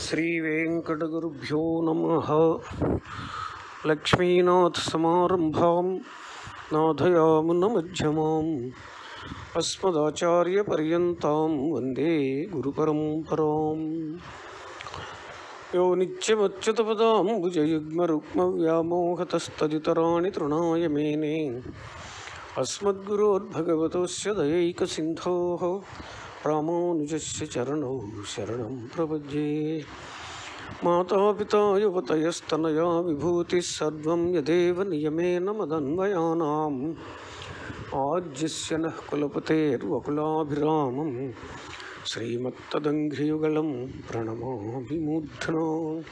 శ్రీవేంకటగురుభ్యో నమ లక్ష్మీనాథసమారంభాం నాథయామునమధ్యమాం అస్మదాచార్యపర్యంతాం వందే గురుపరంపరాం యో నిత్యమచ్యుతపదాంబుజయుగ్మరుక్మవ్యామోహతస్తదితరాణి తృణాయ మేనే अस्मद्गुरोद्भगवतोस्य दयैकसिन्धोः रामानुजस्य चरणौ शरणं प्रपद्ये मातापिता युवतयस्तनया विभूतिः सर्वं यदेव नियमेन मदन्वयानाम् आज्यस्य नः कुलपतेर्वकुलाभिरामं श्रीमत्तदङ्घ्रियुगलं प्रणमामि मूर्ध्ना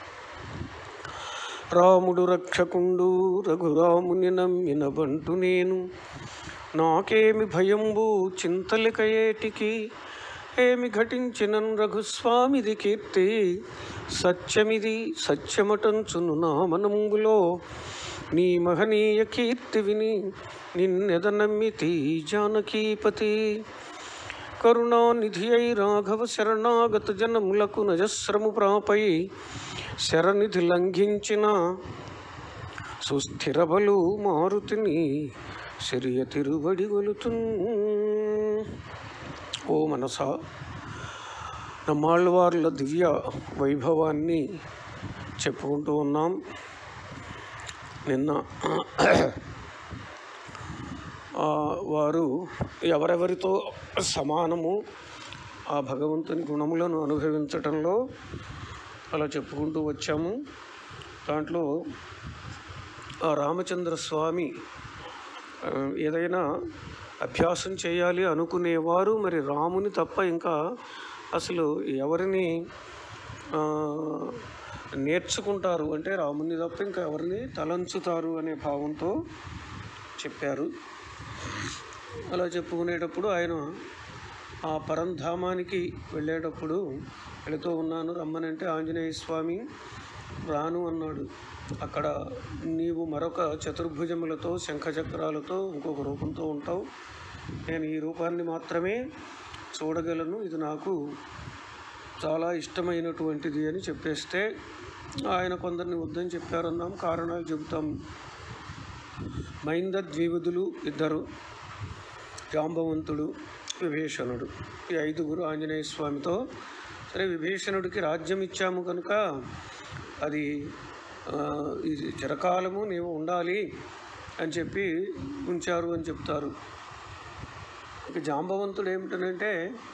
రాముడు రక్షకుండు రఘురాముని నమ్మిన బంటు నేను నాకేమి భయంబు చింతలిక ఏటికి ఏమి ఘటించినన్ రఘుస్వామిది కీర్తి సత్యమిది సత్యమటంచును నా మనంబులో నీ మహనీయ కీర్తి విని నిన్నెద నమ్మితి జానకీపతి కరుణానిధి అయి రాఘవ శరణాగత జనములకు నజస్రము ప్రాపై శరనిధి లంఘించిన సుస్థిర బలు మారుతిని సిరియ తిరుబడి గొలుతున్ ఓ మనస నమ్మాళ్ళవార్ల దివ్య వైభవాన్ని చెప్పుకుంటూ ఉన్నాం నిన్న ఆ, వారు ఎవరెవరితో సమానము ఆ భగవంతుని గుణములను అనుభవించటంలో అలా చెప్పుకుంటూ వచ్చాము దాంట్లో ఆ రామచంద్ర స్వామి ఆ, ఏదైనా అభ్యాసం చేయాలి అనుకునేవారు మరి రాముని తప్ప ఇంకా అసలు ఎవరిని ఆ, నేర్చుకుంటారు అంటే రాముని తప్ప ఇంకా ఎవరిని తలంచుతారు అనే భావంతో చెప్పారు అలా చెప్పుకునేటప్పుడు ఆయన ఆ పరంధామానికి వెళ్ళేటప్పుడు వెళుతూ ఉన్నాను రమ్మనంటే ఆంజనేయ స్వామి రాను అన్నాడు అక్కడ నీవు మరొక చతుర్భుజములతో శంఖచక్రాలతో ఇంకొక రూపంతో ఉంటావు నేను ఈ రూపాన్ని మాత్రమే చూడగలను ఇది నాకు చాలా ఇష్టమైనటువంటిది అని చెప్పేస్తే ఆయన కొందరిని వద్దని చెప్పారన్నాం కారణాలు చెబుతాం మైంద ద్వివిధులు ఇద్దరు జాంబవంతుడు విభీషణుడు ఈ ఐదుగురు ఆంజనేయ స్వామితో సరే విభీషణుడికి రాజ్యం ఇచ్చాము కనుక అది ఆ, ఇది చిరకాలము నీవు ఉండాలి అని చెప్పి ఉంచారు అని చెప్తారు ఇక జాంబవంతుడు ఏమిటనంటే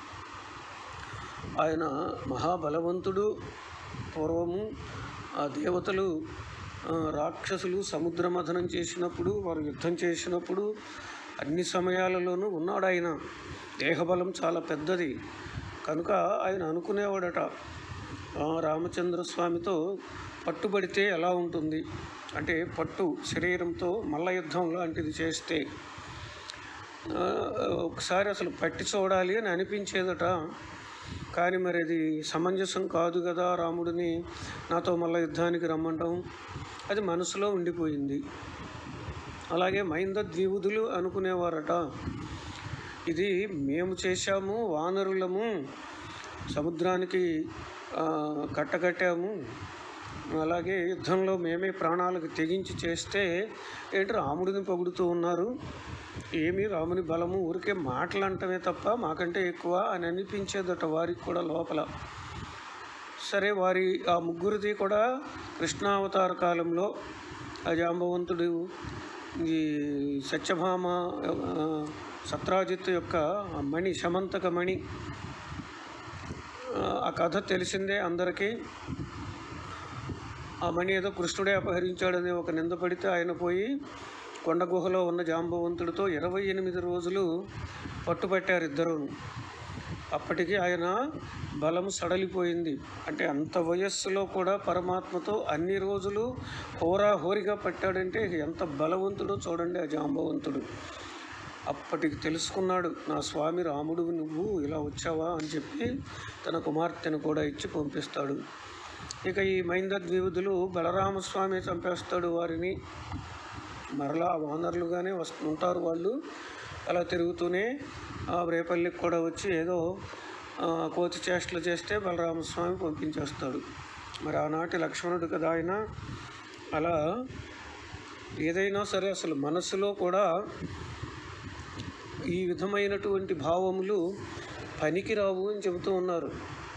ఆయన మహాబలవంతుడు పూర్వము ఆ దేవతలు ఆ, రాక్షసులు సముద్ర మథనం చేసినప్పుడు వారు యుద్ధం చేసినప్పుడు అన్ని సమయాలలోనూ ఉన్నాడు ఆయన దేహబలం చాలా పెద్దది కనుక ఆయన అనుకునేవాడట ఆ, రామచంద్ర స్వామితో పట్టుబడితే ఎలా ఉంటుంది అంటే పట్టు శరీరంతో మల్ల యుద్ధం లాంటిది చేస్తే ఆ, ఒకసారి అసలు పట్టి చూడాలి అని అనిపించేదట కానీ మరి అది సమంజసం కాదు కదా రాముడిని నాతో మళ్ళీ యుద్ధానికి రమ్మంటాం అది మనసులో ఉండిపోయింది అలాగే మైంద ద్వివుదులు అనుకునేవారట ఇది మేము చేశాము వానరులము సముద్రానికి ఆ, కట్టకట్టాము అలాగే యుద్ధంలో మేమే ప్రాణాలకు తెగించి చేస్తే ఏంటి రాముడిని పొగుడుతూ ఉన్నారు ఏమి రాముని బలము ఊరికే మాటలు అంటమే తప్ప మాకంటే ఎక్కువ అని అనిపించేదట వారికి కూడా లోపల సరే వారి ఆ ముగ్గురిది కూడా కృష్ణావతార కాలంలో ఆ జాంబవంతుడు ఈ సత్యభామ ఆ, సత్రాజిత్ యొక్క ఆ మణి శమంతక మణి ఆ, ఆ కథ తెలిసిందే అందరికీ ఆ మణి ఏదో కృష్ణుడే అపహరించాడని ఒక నింద పడితే ఆయన పోయి కొండ గుహలో ఉన్న జాంబవంతుడితో ఇరవై ఎనిమిది రోజులు పట్టుపట్టారు ఇద్దరు అప్పటికి ఆయన బలము సడలిపోయింది అంటే అంత వయస్సులో కూడా పరమాత్మతో అన్ని రోజులు హోరాహోరిగా పట్టాడంటే ఎంత బలవంతుడో చూడండి ఆ జాంబవంతుడు అప్పటికి తెలుసుకున్నాడు నా స్వామి రాముడు నువ్వు ఇలా వచ్చావా అని చెప్పి తన కుమార్తెను కూడా ఇచ్చి పంపిస్తాడు ఇక ఈ మైంద ద్వివిధులు బలరామస్వామి చంపేస్తాడు వారిని మరలా వానరులుగానే వస్తు ఉంటారు వాళ్ళు అలా తిరుగుతూనే ఆ రేపల్లికి కూడా వచ్చి ఏదో ఆ, కోతి చేష్టలు చేస్తే బలరామస్వామి పంపించేస్తాడు మరి ఆనాటి లక్ష్మణుడు కదా ఆయన అలా ఏదైనా సరే అసలు మనసులో కూడా ఈ విధమైనటువంటి భావములు పనికిరావు అని చెబుతూ ఉన్నారు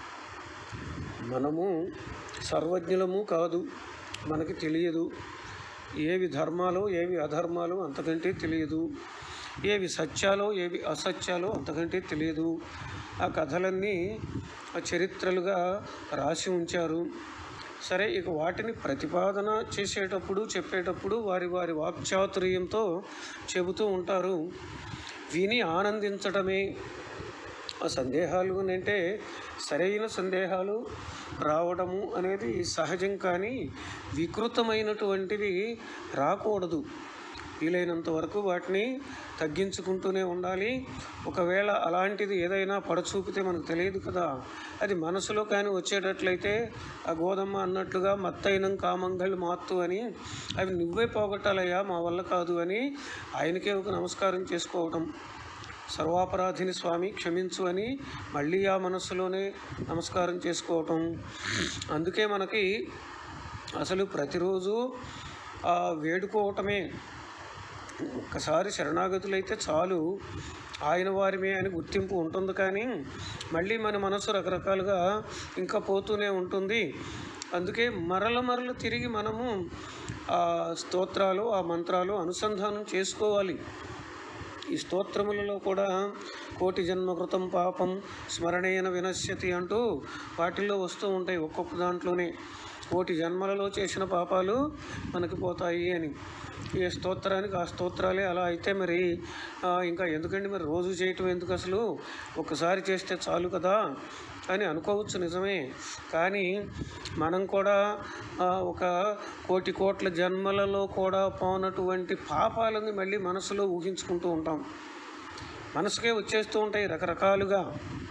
మనము సర్వజ్ఞులము కాదు మనకి తెలియదు ఏవి ధర్మాలో ఏవి అధర్మాలు అంతకంటే తెలియదు ఏవి సత్యాలో ఏవి అసత్యాలో అంతకంటే తెలియదు ఆ కథలన్నీ ఆ చరిత్రలుగా రాసి ఉంచారు సరే ఇక వాటిని ప్రతిపాదన చేసేటప్పుడు చెప్పేటప్పుడు వారి వారి వాక్చాతుర్యంతో చెబుతూ ఉంటారు విని ఆనందించడమే ఆ సందేహాలు అని అంటే సరైన సందేహాలు రావడము అనేది సహజం కానీ వికృతమైనటువంటివి రాకూడదు వీలైనంత వరకు వాటిని తగ్గించుకుంటూనే ఉండాలి ఒకవేళ అలాంటిది ఏదైనా పడచూపితే మనకు తెలియదు కదా అది మనసులో కానీ వచ్చేటట్లయితే ఆ గోధమ్మ అన్నట్లుగా మత్తైనం కామంగళ్ళు మాత్తు అని అవి నువ్వే పోగొట్టాలయ్యా మా వల్ల కాదు అని ఆయనకే ఒక నమస్కారం చేసుకోవటం సర్వాపరాధిని స్వామి క్షమించు అని మళ్ళీ ఆ మనస్సులోనే నమస్కారం చేసుకోవటం అందుకే మనకి అసలు ప్రతిరోజు ఆ వేడుకోవటమే ఒక్కసారి శరణాగతులైతే చాలు ఆయన వారిమే అని గుర్తింపు ఉంటుంది కానీ మళ్ళీ మన మనసు రకరకాలుగా ఇంకా పోతూనే ఉంటుంది అందుకే మరల మరల తిరిగి మనము ఆ స్తోత్రాలు ఆ మంత్రాలు అనుసంధానం చేసుకోవాలి ఈ స్తోత్రములలో కూడా కోటి జన్మ కృతం పాపం స్మరణేన వినశ్యతి అంటూ వాటిల్లో వస్తూ ఉంటాయి ఒక్కొక్క దాంట్లోనే కోటి జన్మలలో చేసిన పాపాలు మనకి పోతాయి అని ఈ స్తోత్రానికి ఆ స్తోత్రాలే అలా అయితే మరి ఆ, ఇంకా ఎందుకండి మరి రోజు చేయటం ఎందుకు అసలు ఒక్కసారి చేస్తే చాలు కదా అని అనుకోవచ్చు నిజమే కానీ మనం కూడా ఆ, ఒక కోటి కోట్ల జన్మలలో కూడా పోనటువంటి పాపాలని మళ్ళీ మనసులో ఊహించుకుంటూ ఉంటాం మనసుకే వచ్చేస్తూ ఉంటాయి రకరకాలుగా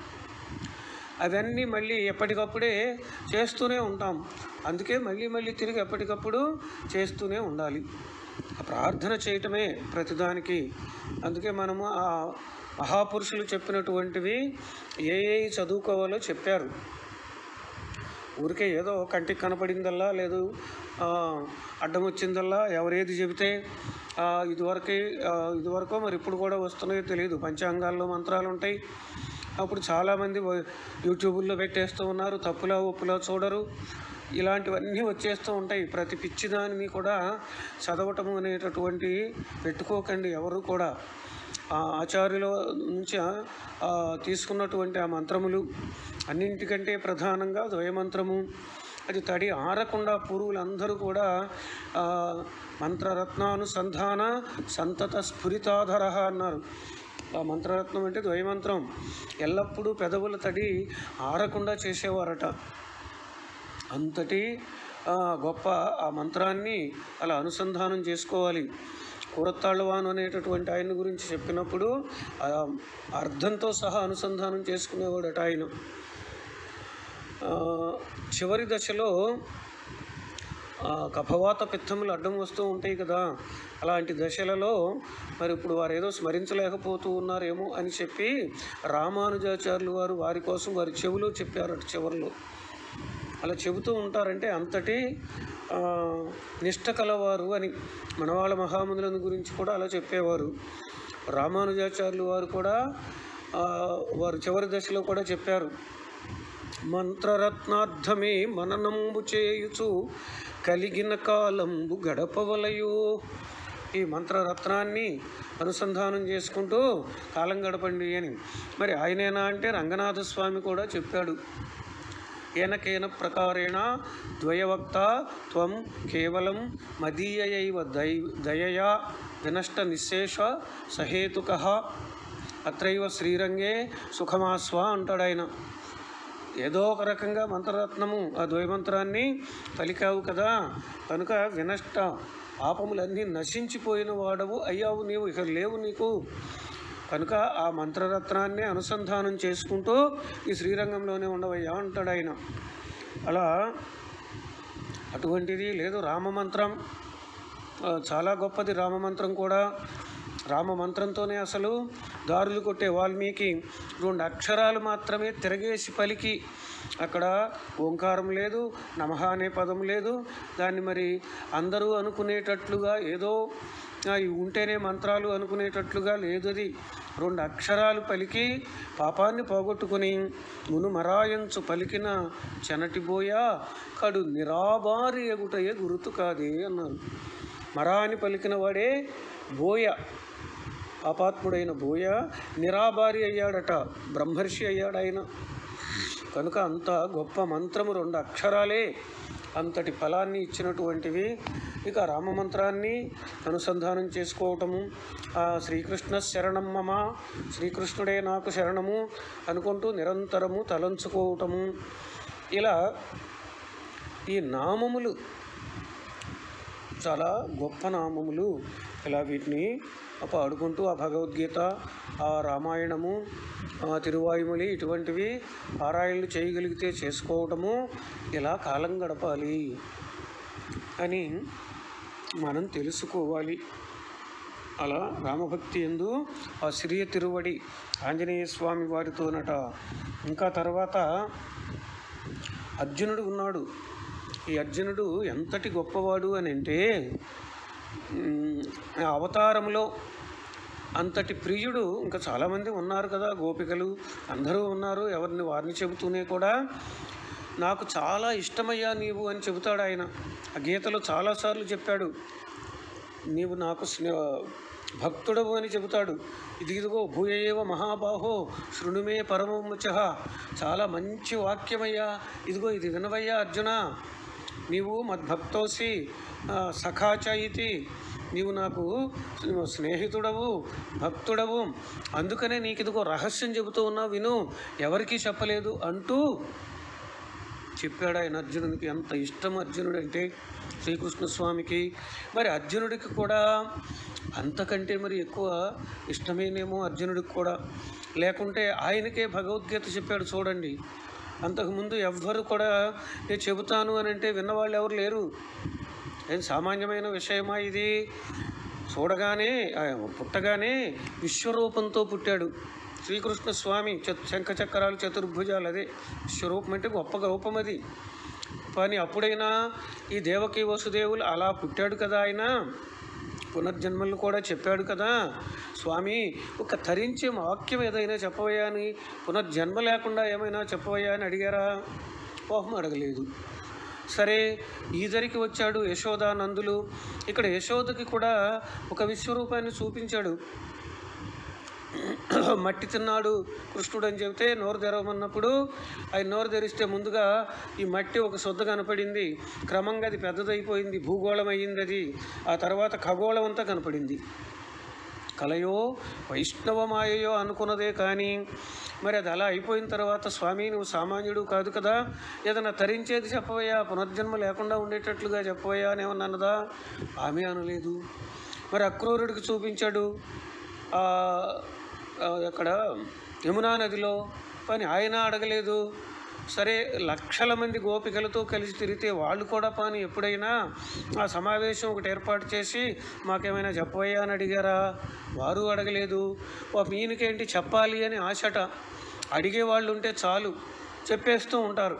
అవన్నీ మళ్ళీ ఎప్పటికప్పుడే చేస్తూనే ఉంటాం అందుకే మళ్ళీ మళ్ళీ తిరిగి ఎప్పటికప్పుడు చేస్తూనే ఉండాలి ఆ ప్రార్థన చేయటమే ప్రతిదానికి అందుకే మనము ఆ మహాపురుషులు చెప్పినటువంటివి ఏ ఏ చదువుకోవాలో చెప్పారు ఊరికే ఏదో కంటికి కనపడిందల్లా లేదు ఆ, అడ్డం వచ్చిందల్లా ఎవరేది చెబితే ఆ, ఇదివరకే ఆ, ఇదివరకో మరి ఇప్పుడు కూడా వస్తున్నాయో తెలియదు పంచాంగాల్లో మంత్రాలు ఉంటాయి అప్పుడు చాలామంది వ- యూట్యూబుల్లో పెట్టేస్తూ ఉన్నారు తప్పులా ఒప్పులా చూడరు ఇలాంటివన్నీ వచ్చేస్తూ ఉంటాయి ప్రతి పిచ్చి దానిని కూడా చదవటం అనేటటువంటి పెట్టుకోకండి ఎవరు కూడా ఆ ఆచార్యుల నుంచి ఆ, తీసుకున్నటువంటి ఆ మంత్రములు అన్నింటికంటే ప్రధానంగా ద్వయమంత్రము అది తడి ఆరకుండా పూర్వులందరూ కూడా ఆ, మంత్రరత్నానుసంధాన సంతత స్ఫురితాధర అన్నారు ఆ మంత్రరత్నం అంటే ద్వయమంత్రం ఎల్లప్పుడూ పెదవుల తడి ఆరకుండా చేసేవారట అంతటి ఆ, గొప్ప ఆ మంత్రాన్ని అలా అనుసంధానం చేసుకోవాలి కూరత్తాళ్ళవాను అనేటటువంటి ఆయన గురించి చెప్పినప్పుడు ఆ అర్థంతో సహా అనుసంధానం చేసుకునేవాడట ఆయన ఆ, చివరి దశలో ఆ, కఫవాత పిత్తములు అడ్డం వస్తూ ఉంటాయి కదా అలాంటి దశలలో మరి ఇప్పుడు వారు ఏదో స్మరించలేకపోతూ ఉన్నారేమో అని చెప్పి రామానుజాచార్యులు వారు వారి కోసం వారి చెవిలో చెప్పారట చివరిలో అలా చెబుతూ ఉంటారంటే అంతటి ఆ, నిష్ట కలవారు అని మనవాళ్ళ మహామునులను గురించి కూడా అలా చెప్పేవారు రామానుజాచార్యులు వారు కూడా ఆ, వారు చివరి దశలో కూడా చెప్పారు మంత్రరత్నార్థమే మననంబు చేయుచు కలిగిన కాలంబు గడపవలయు ఈ మంత్రరత్నాన్ని అనుసంధానం చేసుకుంటూ కాలం గడపండి అని మరి ఆయనేనా అంటే రంగనాథ స్వామి కూడా చెప్పాడు ఏనకేన ప్రకారేణ ద్వయవక్త త్వం కేవలం మదీయైవ దై దయయా వినష్ట నిశేష సహేతుక అత్రైవ శ్రీరంగే సుఖమాస్వ అంటాడు ఆయన ఏదో ఒక రకంగా మంత్రరత్నము ఆ ద్వైమంత్రాన్ని పలికావు కదా కనుక వినష్ట పాపములన్నీ నశించిపోయిన వాడవు అయ్యావు నీవు ఇక లేవు నీకు కనుక ఆ మంత్రరత్నాన్ని అనుసంధానం చేసుకుంటూ ఈ శ్రీరంగంలోనే ఉండవయ్యా అంటాడు ఆయన అలా అటువంటిది లేదు రామమంత్రం ఆ, చాలా గొప్పది రామమంత్రం కూడా రామ మంత్రంతోనే అసలు దారులు కొట్టే వాల్మీకి రెండు అక్షరాలు మాత్రమే తిరగేసి పలికి అక్కడ ఓంకారం లేదు నమః అనే పదం లేదు దాన్ని మరి అందరూ అనుకునేటట్లుగా ఏదో ఆ, ఇవి ఉంటేనే మంత్రాలు అనుకునేటట్లుగా లేదు అది రెండు అక్షరాలు పలికి పాపాన్ని పోగొట్టుకుని మును మరాయంచు పలికిన చెనటిబోయా కడు నిరాబారి ఎగుటయే గురుతు కాదే అన్నారు మరా అని పలికిన వాడే బోయ పాపాత్ముడైన బోయ నిరాబారి అయ్యాడట బ్రహ్మర్షి అయ్యాడు ఆయన కనుక అంత గొప్ప మంత్రము రెండు అక్షరాలే అంతటి ఫలాన్ని ఇచ్చినటువంటివి ఇక రామమంత్రాన్ని అనుసంధానం చేసుకోవటము ఆ శ్రీకృష్ణ శరణం మమ శ్రీకృష్ణుడే నాకు శరణము అనుకుంటూ నిరంతరము తలంచుకోవటము ఇలా ఈ నామములు చాలా గొప్ప నామములు ఇలా వీటిని పాడుకుంటూ ఆ భగవద్గీత ఆ రామాయణము ఆ తిరువాయుమలి ఇటువంటివి పారాయణలు చేయగలిగితే చేసుకోవటము ఇలా కాలం గడపాలి అని మనం తెలుసుకోవాలి అలా రామభక్తి ఎందు ఆ శ్రీయ తిరువడి ఆంజనేయ స్వామి వారితోనట ఇంకా తర్వాత అర్జునుడు ఉన్నాడు ఈ అర్జునుడు ఎంతటి గొప్పవాడు అని అంటే ఉమ్, ఆ అవతారంలో అంతటి ప్రియుడు ఇంకా చాలామంది ఉన్నారు కదా గోపికలు అందరూ ఉన్నారు ఎవరిని వారిని చెబుతూనే కూడా నాకు చాలా ఇష్టమయ్యా నీవు అని చెబుతాడు ఆయన ఆ గీతలో చాలాసార్లు చెప్పాడు నీవు నాకు స్నే భక్తుడవు అని చెబుతాడు ఇది ఇదిగో భూయేవ మహాబాహో శృణుమే పరమముచ చాలా మంచి వాక్యమయ్యా ఇదిగో ఇది వినవయ్యా అర్జున నీవు మద్భక్తోసి ఆ, సఖాచ ఇతి నీవు నాకు స్నేహితుడవు భక్తుడవు అందుకనే నీకు ఇదిగో రహస్యం చెబుతూ ఉన్నావు విను ఎవరికీ చెప్పలేదు అంటూ చెప్పాడు ఆయన అర్జునుడికి ఎంత ఇష్టం అర్జునుడు అంటే శ్రీకృష్ణ స్వామికి మరి అర్జునుడికి కూడా అంతకంటే మరి ఎక్కువ ఇష్టమేనేమో అర్జునుడికి కూడా లేకుంటే ఆయనకే భగవద్గీత చెప్పాడు చూడండి అంతకుముందు ఎవ్వరు కూడా నేను చెబుతాను అని అంటే విన్నవాళ్ళు ఎవరు లేరు ఏం సామాన్యమైన విషయమా ఇది చూడగానే ఆ, పుట్టగానే విశ్వరూపంతో పుట్టాడు శ్రీకృష్ణ స్వామి చ- శంఖ చక్రాలు చతుర్భుజాలు అదే విశ్వరూపం అంటే గొప్ప రూపం అది కానీ అప్పుడైనా ఈ దేవకి వసుదేవులు అలా పుట్టాడు కదా ఆయన పునర్జన్మలు కూడా చెప్పాడు కదా స్వామి ఒక తరించే వాక్యం ఏదైనా చెప్పవయ్యా అని పునర్జన్మ లేకుండా ఏమైనా చెప్పవయ్యా అని అడిగారా ఓహం అడగలేదు సరే ఈదరికి వచ్చాడు యశోద నందులు ఇక్కడ యశోదకి కూడా ఒక విశ్వరూపాన్ని చూపించాడు మట్టి తిన్నాడు కృష్ణుడు అని చెబితే నోరు తెరవమన్నప్పుడు ఆయన నోరు తెరిస్తే ముందుగా ఈ మట్టి ఒక శుద్ధ కనపడింది క్రమంగా అది పెద్దదైపోయింది భూగోళం అయ్యింది అది ఆ తర్వాత ఖగోళం అంతా కనపడింది కలయో వైష్ణవమాయయో అనుకున్నదే కానీ మరి అది అలా అయిపోయిన తర్వాత స్వామి నువ్వు సామాన్యుడు కాదు కదా ఏదైనా తరించేది చెప్పవయ్యా పునర్జన్మ లేకుండా ఉండేటట్లుగా చెప్పవయ్యా అని ఏమన్నా అన్నదా ఆమె అనలేదు మరి అక్రూరుడికి చూపించాడు ఆ, ఆ, అక్కడ యమునా నదిలో పని ఆయన అడగలేదు సరే లక్షల మంది గోపికలతో కలిసి తిరిగితే వాళ్ళు కూడా పాని ఎప్పుడైనా ఆ సమావేశం ఒకటి ఏర్పాటు చేసి మాకేమైనా చెప్పవయ్యా అని అడిగారా వారు అడగలేదు పాపం ఈయనకేంటి చెప్పాలి అని ఆశట అడిగే వాళ్ళు ఉంటే చాలు చెప్పేస్తూ ఉంటారు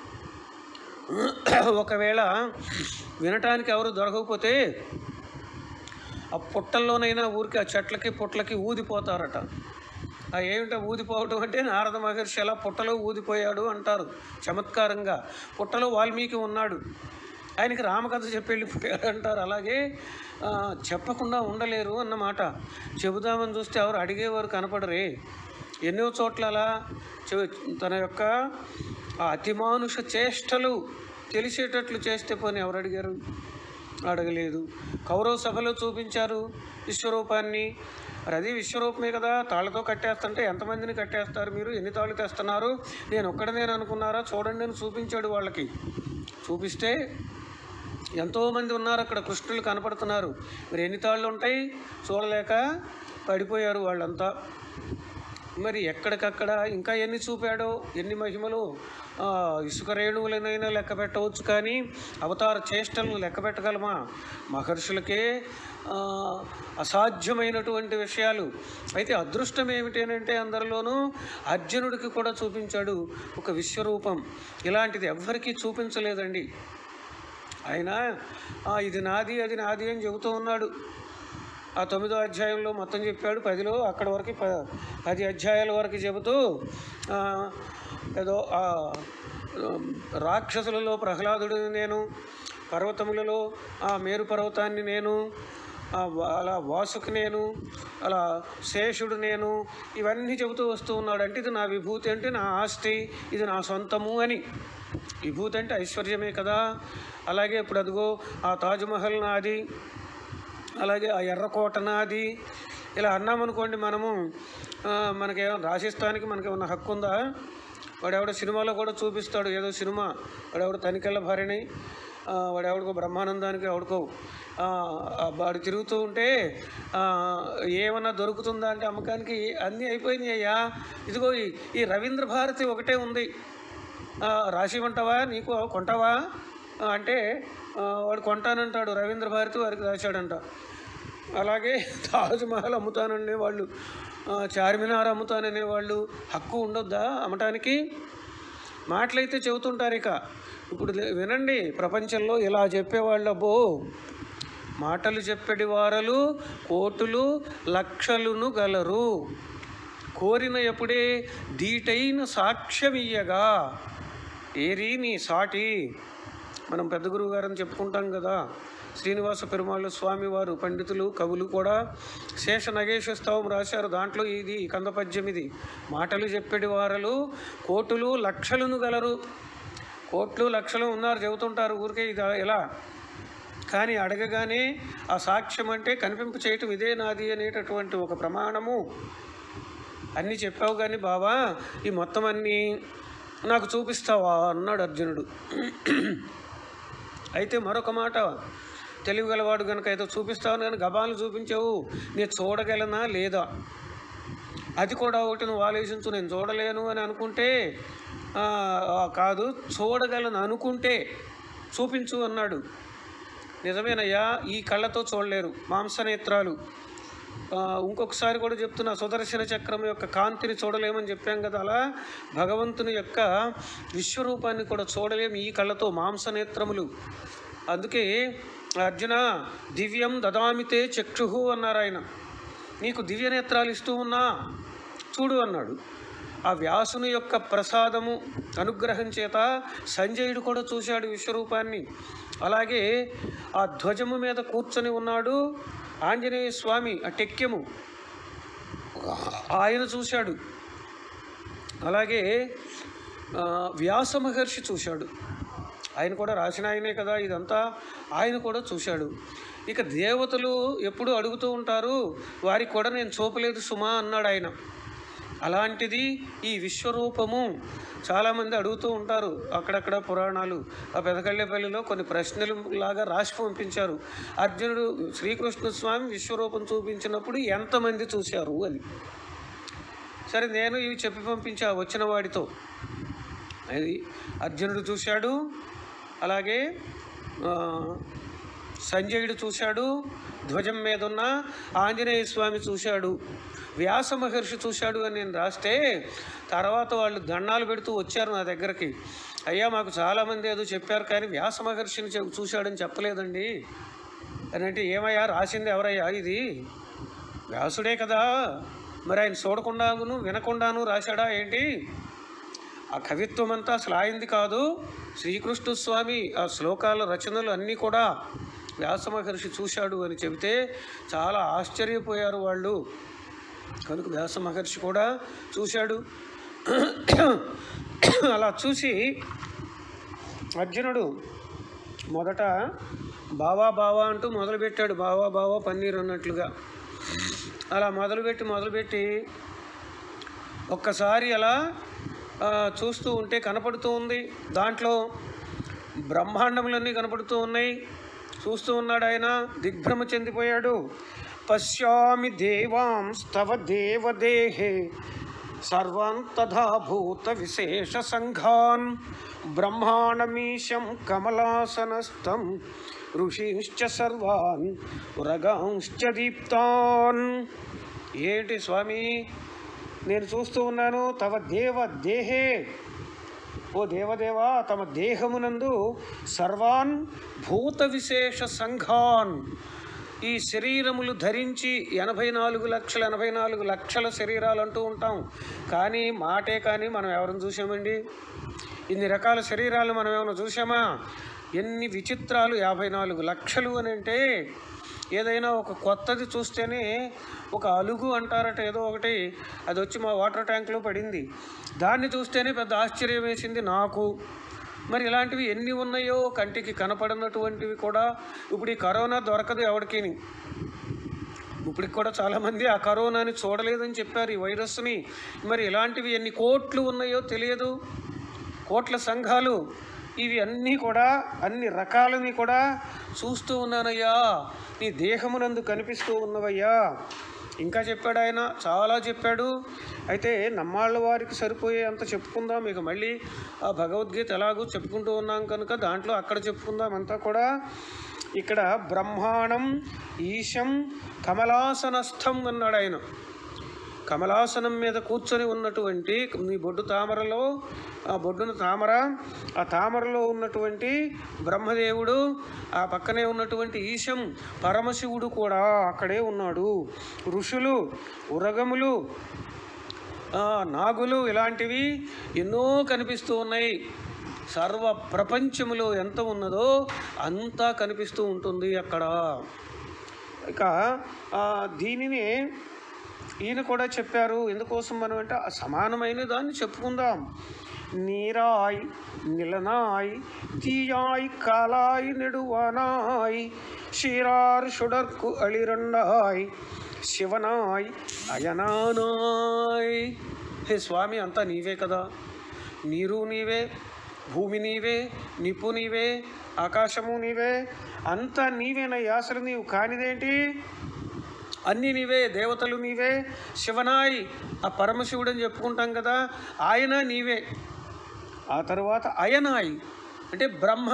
ఒకవేళ వినటానికి ఎవరు దొరకకపోతే ఆ పుట్టల్లోనైనా ఊరికి ఆ చెట్లకి పుట్లకి ఊదిపోతారట ఆ ఏమిటో ఊదిపోవటం అంటే నారద మహర్షి అలా పుట్టలో ఊదిపోయాడు అంటారు చమత్కారంగా పుట్టలో వాల్మీకి ఉన్నాడు ఆయనకి రామకథ చెప్పి వెళ్ళిపోయాడు అంటారు అలాగే ఆ, చెప్పకుండా ఉండలేరు అన్నమాట చెబుదామని చూస్తే ఎవరు అడిగేవారు కనపడరే ఎన్నో చోట్ల అలా చె- తన యొక్క ఆ అతిమానుష చేష్టలు తెలిసేటట్లు చేస్తే పోనీ ఎవరు అడిగారు అడగలేదు కౌరవ సభలో చూపించారు విశ్వరూపాన్ని మరి అది విశ్వరూపమే కదా తాళ్ళతో కట్టేస్తుంటే ఎంతమందిని కట్టేస్తారు మీరు ఎన్ని తాళ్ళు తెస్తున్నారు నేను ఒక్కడనే అనుకున్నారా చూడండి అని చూపించాడు వాళ్ళకి చూపిస్తే ఎంతోమంది ఉన్నారు అక్కడ కృష్ణులు కనపడుతున్నారు మరి ఎన్ని తాళ్ళు ఉంటాయి చూడలేక పడిపోయారు వాళ్ళంతా మరి ఎక్కడికక్కడ ఇంకా ఎన్ని చూపాడో ఎన్ని మహిమలు ఆ, ఇసుక రేణువులనైనా లెక్క పెట్టవచ్చు కానీ అవతార చేష్టలను లెక్క పెట్టగలమా మహర్షులకే ఆ, అసాధ్యమైనటువంటి విషయాలు అయితే అదృష్టం ఏమిటంటే అందరిలోనూ అర్జునుడికి కూడా చూపించాడు ఒక విశ్వరూపం ఇలాంటిది ఎవ్వరికీ చూపించలేదండి ఆయన "ఆ, ఇది నాది అది నాది అని చెబుతూ ఉన్నాడు ఆ తొమ్మిదో అధ్యాయంలో మొత్తం చెప్పాడు పదిలో అక్కడ వరకు ప పది అధ్యాయాల వరకు చెబుతూ ఆ, ఏదో ఆ ఉమ్, రాక్షసులలో ప్రహ్లాదుడిని నేను పర్వతములలో ఆ మేరు పర్వతాన్ని నేను ఆ వా- అలా వాసుకి నేను అలా శేషుడు నేను ఇవన్నీ చెబుతూ వస్తూ ఉన్నాడు అంటే ఇది నా విభూతి అంటే నా ఆస్తి ఇది నా సొంతము అని విభూతి అంటే ఐశ్వర్యమే కదా అలాగే ఇప్పుడు అదిగో ఆ తాజ్మహల్ నాది అలాగే ఆ ఎర్రకోట నాది ఇలా అన్నామనుకోండి మనము ఆ, మనకేమో రాసిస్తానికి మనకేమన్నా హక్కు ఉందా వాడెవడో సినిమాలో కూడా చూపిస్తాడు ఏదో సినిమా వాడెవడో తనికెళ్ళ భార్యని ఆ, వాడెవడికో బ్రహ్మానందానికి ఎవడికో ఆ, ఆ వాడు తిరుగుతూ ఉంటే ఆ, ఏమన్నా దొరుకుతుందా అంటే అమ్మకానికి అన్నీ అయిపోయినాయి అయ్యా ఇదిగో ఈ ఈ రవీంద్ర భారతి ఒకటే ఉంది ఆ, రాసి ఉంటావా నీకు కొంటావా ఆ, అంటే ఆ, వాడు కొంటానంటాడు రవీంద్ర భారతి వారికి రాశాడంట అలాగే తాజ్మహల్ అమ్ముతాననే వాళ్ళు ఆ, చార్మినార్ అమ్ముతాననే వాళ్ళు హక్కు ఉండొద్దా అమ్మటానికి మాటలైతే చెబుతుంటారు ఇక ఇప్పుడు లే- వినండి ప్రపంచంలో ఇలా చెప్పేవాళ్ళు అబ్బో మాటలు చెప్పేటి వారలు కోటులు లక్షలును గలరు కోరిన ఎప్పుడే దీటైన సాక్ష్యమియ్యగా ఏరి నీ సాటి మనం పెద్ద గురువు గారని చెప్పుకుంటాం కదా శ్రీనివాస పెరుమాళ్ళ స్వామి వారు పండితులు కవులు కూడా శేష నగేశ స్తవం రాశారు దాంట్లో ఇది కంద పద్యం ఇది మాటలు చెప్పేటి వారలు కోటులు లక్షలను గలరు కోట్లు లక్షలు ఉన్నారు చెబుతుంటారు ఊరికే ఇది ఎలా కానీ అడగగానే ఆ సాక్ష్యం అంటే కనిపింపు చేయటం ఇదే నాది అనేటటువంటి ఒక ప్రమాణము అన్నీ చెప్పావు కానీ బావా ఈ మొత్తం అన్నీ నాకు చూపిస్తావా అన్నాడు అర్జునుడు అయితే మరొక మాట తెలివిగలవాడు కనుక ఏదో చూపిస్తావు కానీ గబాలు చూపించావు నేను చూడగలనా లేదా అది కూడా ఒకటి నువ్వు ఆలోచించు నేను చూడలేను అని అనుకుంటే ఆ, ఆ, కాదు చూడగలను అనుకుంటే చూపించు అన్నాడు నిజమేనయ్యా ఈ కళ్ళతో చూడలేరు మాంసనేత్రాలు ఆ, ఇంకొకసారి కూడా చెప్తున్నా సుదర్శన చక్రం యొక్క కాంతిని చూడలేమని చెప్పాం కదా అలా భగవంతుని యొక్క విశ్వరూపాన్ని కూడా చూడలేము ఈ కళ్ళతో మాంసనేత్రములు అందుకే అర్జున దివ్యం దదామితే చక్షు అన్నారు ఆయన నీకు దివ్య నేత్రాలు ఇస్తూ ఉన్నా చూడు అన్నాడు ఆ వ్యాసుని యొక్క ప్రసాదము అనుగ్రహం చేత సంజయుడు కూడా చూశాడు విశ్వరూపాన్ని అలాగే ఆ ధ్వజము మీద కూర్చొని ఉన్నాడు ఆంజనేయ స్వామి ఆ టెక్యము ఆయన చూశాడు అలాగే ఆ, వ్యాస మహర్షి చూశాడు ఆయన కూడా రాసిన ఆయనే కదా ఇదంతా ఆయన కూడా చూశాడు ఇక దేవతలు ఎప్పుడు అడుగుతూ ఉంటారు వారికి కూడా నేను చూపలేదు సుమా అన్నాడు ఆయన అలాంటిది ఈ విశ్వరూపము చాలామంది అడుగుతూ ఉంటారు అక్కడక్కడ పురాణాలు ఆ పెదకళ్ళేపల్లిలో కొన్ని ప్రశ్నలు లాగా రాసి పంపించారు అర్జునుడు శ్రీకృష్ణ స్వామి విశ్వరూపం చూపించినప్పుడు ఎంతమంది చూశారు అని సరే నేను ఇవి చెప్పి పంపించా వచ్చిన వాడితో అది అర్జునుడు చూశాడు అలాగే ఆ, సంజయుడు చూశాడు ధ్వజం మీద ఉన్న ఆంజనేయ స్వామి చూశాడు వ్యాస మహర్షి చూశాడు అని నేను రాస్తే తర్వాత వాళ్ళు దండాలు పెడుతూ వచ్చారు నా దగ్గరికి అయ్యా మాకు చాలామంది ఏదో చెప్పారు కానీ వ్యాస మహర్షిని చె- చూశాడని చెప్పలేదండి అని అంటే ఏమయ్యా రాసింది ఎవరయ్యా ఇది వ్యాసుడే కదా మరి ఆయన చూడకుండాను వినకుండాను రాశాడా ఏంటి ఆ కవిత్వం అంతా అసలు ఆయింది కాదు శ్రీకృష్ణ స్వామి ఆ శ్లోకాల రచనలు అన్నీ కూడా వ్యాస మహర్షి చూశాడు అని చెబితే చాలా ఆశ్చర్యపోయారు వాళ్ళు కనుక వ్యాస మహర్షి కూడా చూశాడు అలా చూసి అర్జునుడు మొదట బావా బావా అంటూ మొదలుపెట్టాడు బావా బావా పన్నీర్ అన్నట్లుగా అలా మొదలుపెట్టి మొదలుపెట్టి ఒక్కసారి అలా ఆ, చూస్తూ ఉంటే కనపడుతూ ఉంది దాంట్లో బ్రహ్మాండములన్నీ కనపడుతూ ఉన్నాయి చూస్తూ ఉన్నాడు ఆయన దిగ్భ్రమ చెందిపోయాడు పశ్యామి దేవాంస్తవ దేవదేహే సర్వాన్ తథా భూత విశేష సంఘాన్ బ్రహ్మాణమీశం కమలాసనస్థం ఋషీంశ్చ సర్వాన్ ఉరగాంశ్చ దీప్తాన్ ఏంటి స్వామి నేను చూస్తూ ఉన్నాను తవ దేవ దేహే ఓ దేవదేవా తమ దేహమునందు సర్వాన్ భూత విశేష సంఘాన్ ఈ శరీరములు ధరించి ఎనభై నాలుగు లక్షల ఎనభై నాలుగు లక్షల శరీరాలు అంటూ ఉంటాం కానీ మాటే కానీ మనం ఎవరిని చూసామండి ఇన్ని రకాల శరీరాలు మనం ఏమైనా చూసామా ఎన్ని విచిత్రాలు యాభై నాలుగు లక్షలు అని అంటే ఏదైనా ఒక కొత్తది చూస్తేనే ఒక అలుగు అంటారట ఏదో ఒకటి అది వచ్చి మా వాటర్ ట్యాంక్లో పడింది దాన్ని చూస్తేనే పెద్ద ఆశ్చర్యం వేసింది నాకు మరి ఇలాంటివి ఎన్ని ఉన్నాయో కంటికి కనపడినటువంటివి కూడా ఇప్పుడు ఈ కరోనా దొరకదు ఎవరికిని ఇప్పటికి కూడా చాలామంది ఆ కరోనాని చూడలేదని చెప్పారు ఈ వైరస్ని మరి ఇలాంటివి ఎన్ని కోట్లు ఉన్నాయో తెలియదు కోట్ల సంఘాలు ఇవి అన్నీ కూడా అన్ని రకాలని కూడా చూస్తూ ఉన్నానయ్యా నీ దేహమునందు కనిపిస్తూ ఉన్నవయ్యా ఇంకా చెప్పాడు ఆయన చాలా చెప్పాడు అయితే నమ్మాళ్ళ వారికి సరిపోయే అంత చెప్పుకుందాం ఇక మళ్ళీ ఆ భగవద్గీత ఎలాగో చెప్పుకుంటూ ఉన్నాం కనుక దాంట్లో అక్కడ చెప్పుకుందాం అంతా కూడా ఇక్కడ బ్రహ్మాండం ఈశం కమలాసనస్థం అన్నాడు ఆయన కమలాసనం మీద కూర్చొని ఉన్నటువంటి నీ బొడ్డు తామరలో ఆ బొడ్డున తామర ఆ తామరలో ఉన్నటువంటి బ్రహ్మదేవుడు ఆ పక్కనే ఉన్నటువంటి ఈశం పరమశివుడు కూడా అక్కడే ఉన్నాడు ఋషులు ఉరగములు ఆ, నాగులు ఇలాంటివి ఎన్నో కనిపిస్తూ ఉన్నాయి సర్వ ప్రపంచములో ఎంత ఉన్నదో అంతా కనిపిస్తూ ఉంటుంది అక్కడ ఇక ఆ, దీనిని ఈయన కూడా చెప్పారు ఎందుకోసం మనం అంటే ఆ సమానమైన దాన్ని చెప్పుకుందాం నీరాయ్ నిలనాయ్ తీయాయ్ కాలాయ్ నెడువానాయ్ ஷீரார் சுடர்க்கு అళిరండాయ్ శివనాయ్ అయనానాయ్ హే స్వామి అంతా నీవే కదా నీరు నీవే భూమి నీవే నిప్పు నీవే ఆకాశము నీవే అంతా నీవేనయ్యా అసలు నీవు కానిదేంటి అన్నీ నీవే దేవతలు నీవే శివనాయ్ ఆ పరమశివుడు అని చెప్పుకుంటాం కదా ఆయన నీవే ఆ తర్వాత అయనాయ్ అంటే బ్రహ్మ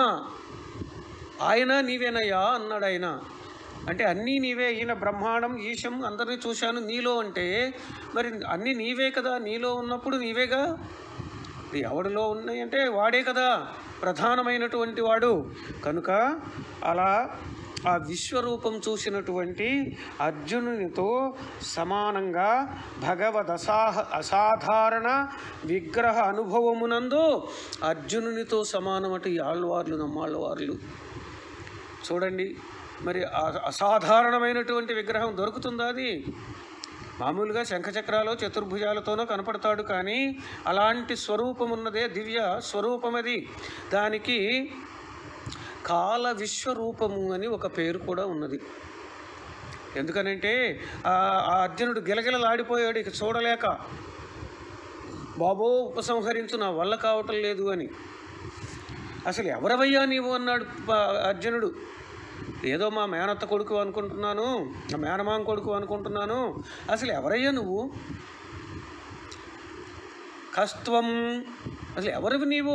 ఆయన నీవేనయ్యా అన్నాడు ఆయన అంటే అన్నీ నీవే ఈయన బ్రహ్మాండం ఈశం అందరినీ చూశాను నీలో అంటే మరి అన్నీ నీవే కదా నీలో ఉన్నప్పుడు నీవేగా ఇప్పుడు ఎవడిలో ఉన్నాయి అంటే వాడే కదా ప్రధానమైనటువంటి వాడు కనుక అలా ఆ విశ్వరూపం చూసినటువంటి అర్జునునితో సమానంగా భగవద్ అసాహ అసాధారణ విగ్రహ అనుభవమునందు అర్జునునితో సమానమట ఈ ఆళ్ళవార్లు నమ్మాళ్ళవార్లు చూడండి మరి ఆ అసాధారణమైనటువంటి విగ్రహం దొరుకుతుందా అది మామూలుగా శంఖచక్రాలు చతుర్భుజాలతోనో కనపడతాడు కానీ అలాంటి స్వరూపం ఉన్నదే దివ్య స్వరూపం అది దానికి కాల విశ్వరూపము అని ఒక పేరు కూడా ఉన్నది ఎందుకనంటే ఆ ఆ అర్జునుడు గిలగిలలాడిపోయాడు ఇక చూడలేక బాబో ఉపసంహరించు నా వల్ల కావటం లేదు అని అసలు ఎవరవయ్యా నీవు అన్నాడు ప- అర్జునుడు ఏదో మా మేనత్త కొడుకు అనుకుంటున్నాను నా మేనమామ కొడుకు అనుకుంటున్నాను అసలు ఎవరయ్యా నువ్వు కస్త్వం అసలు ఎవరివి నీవు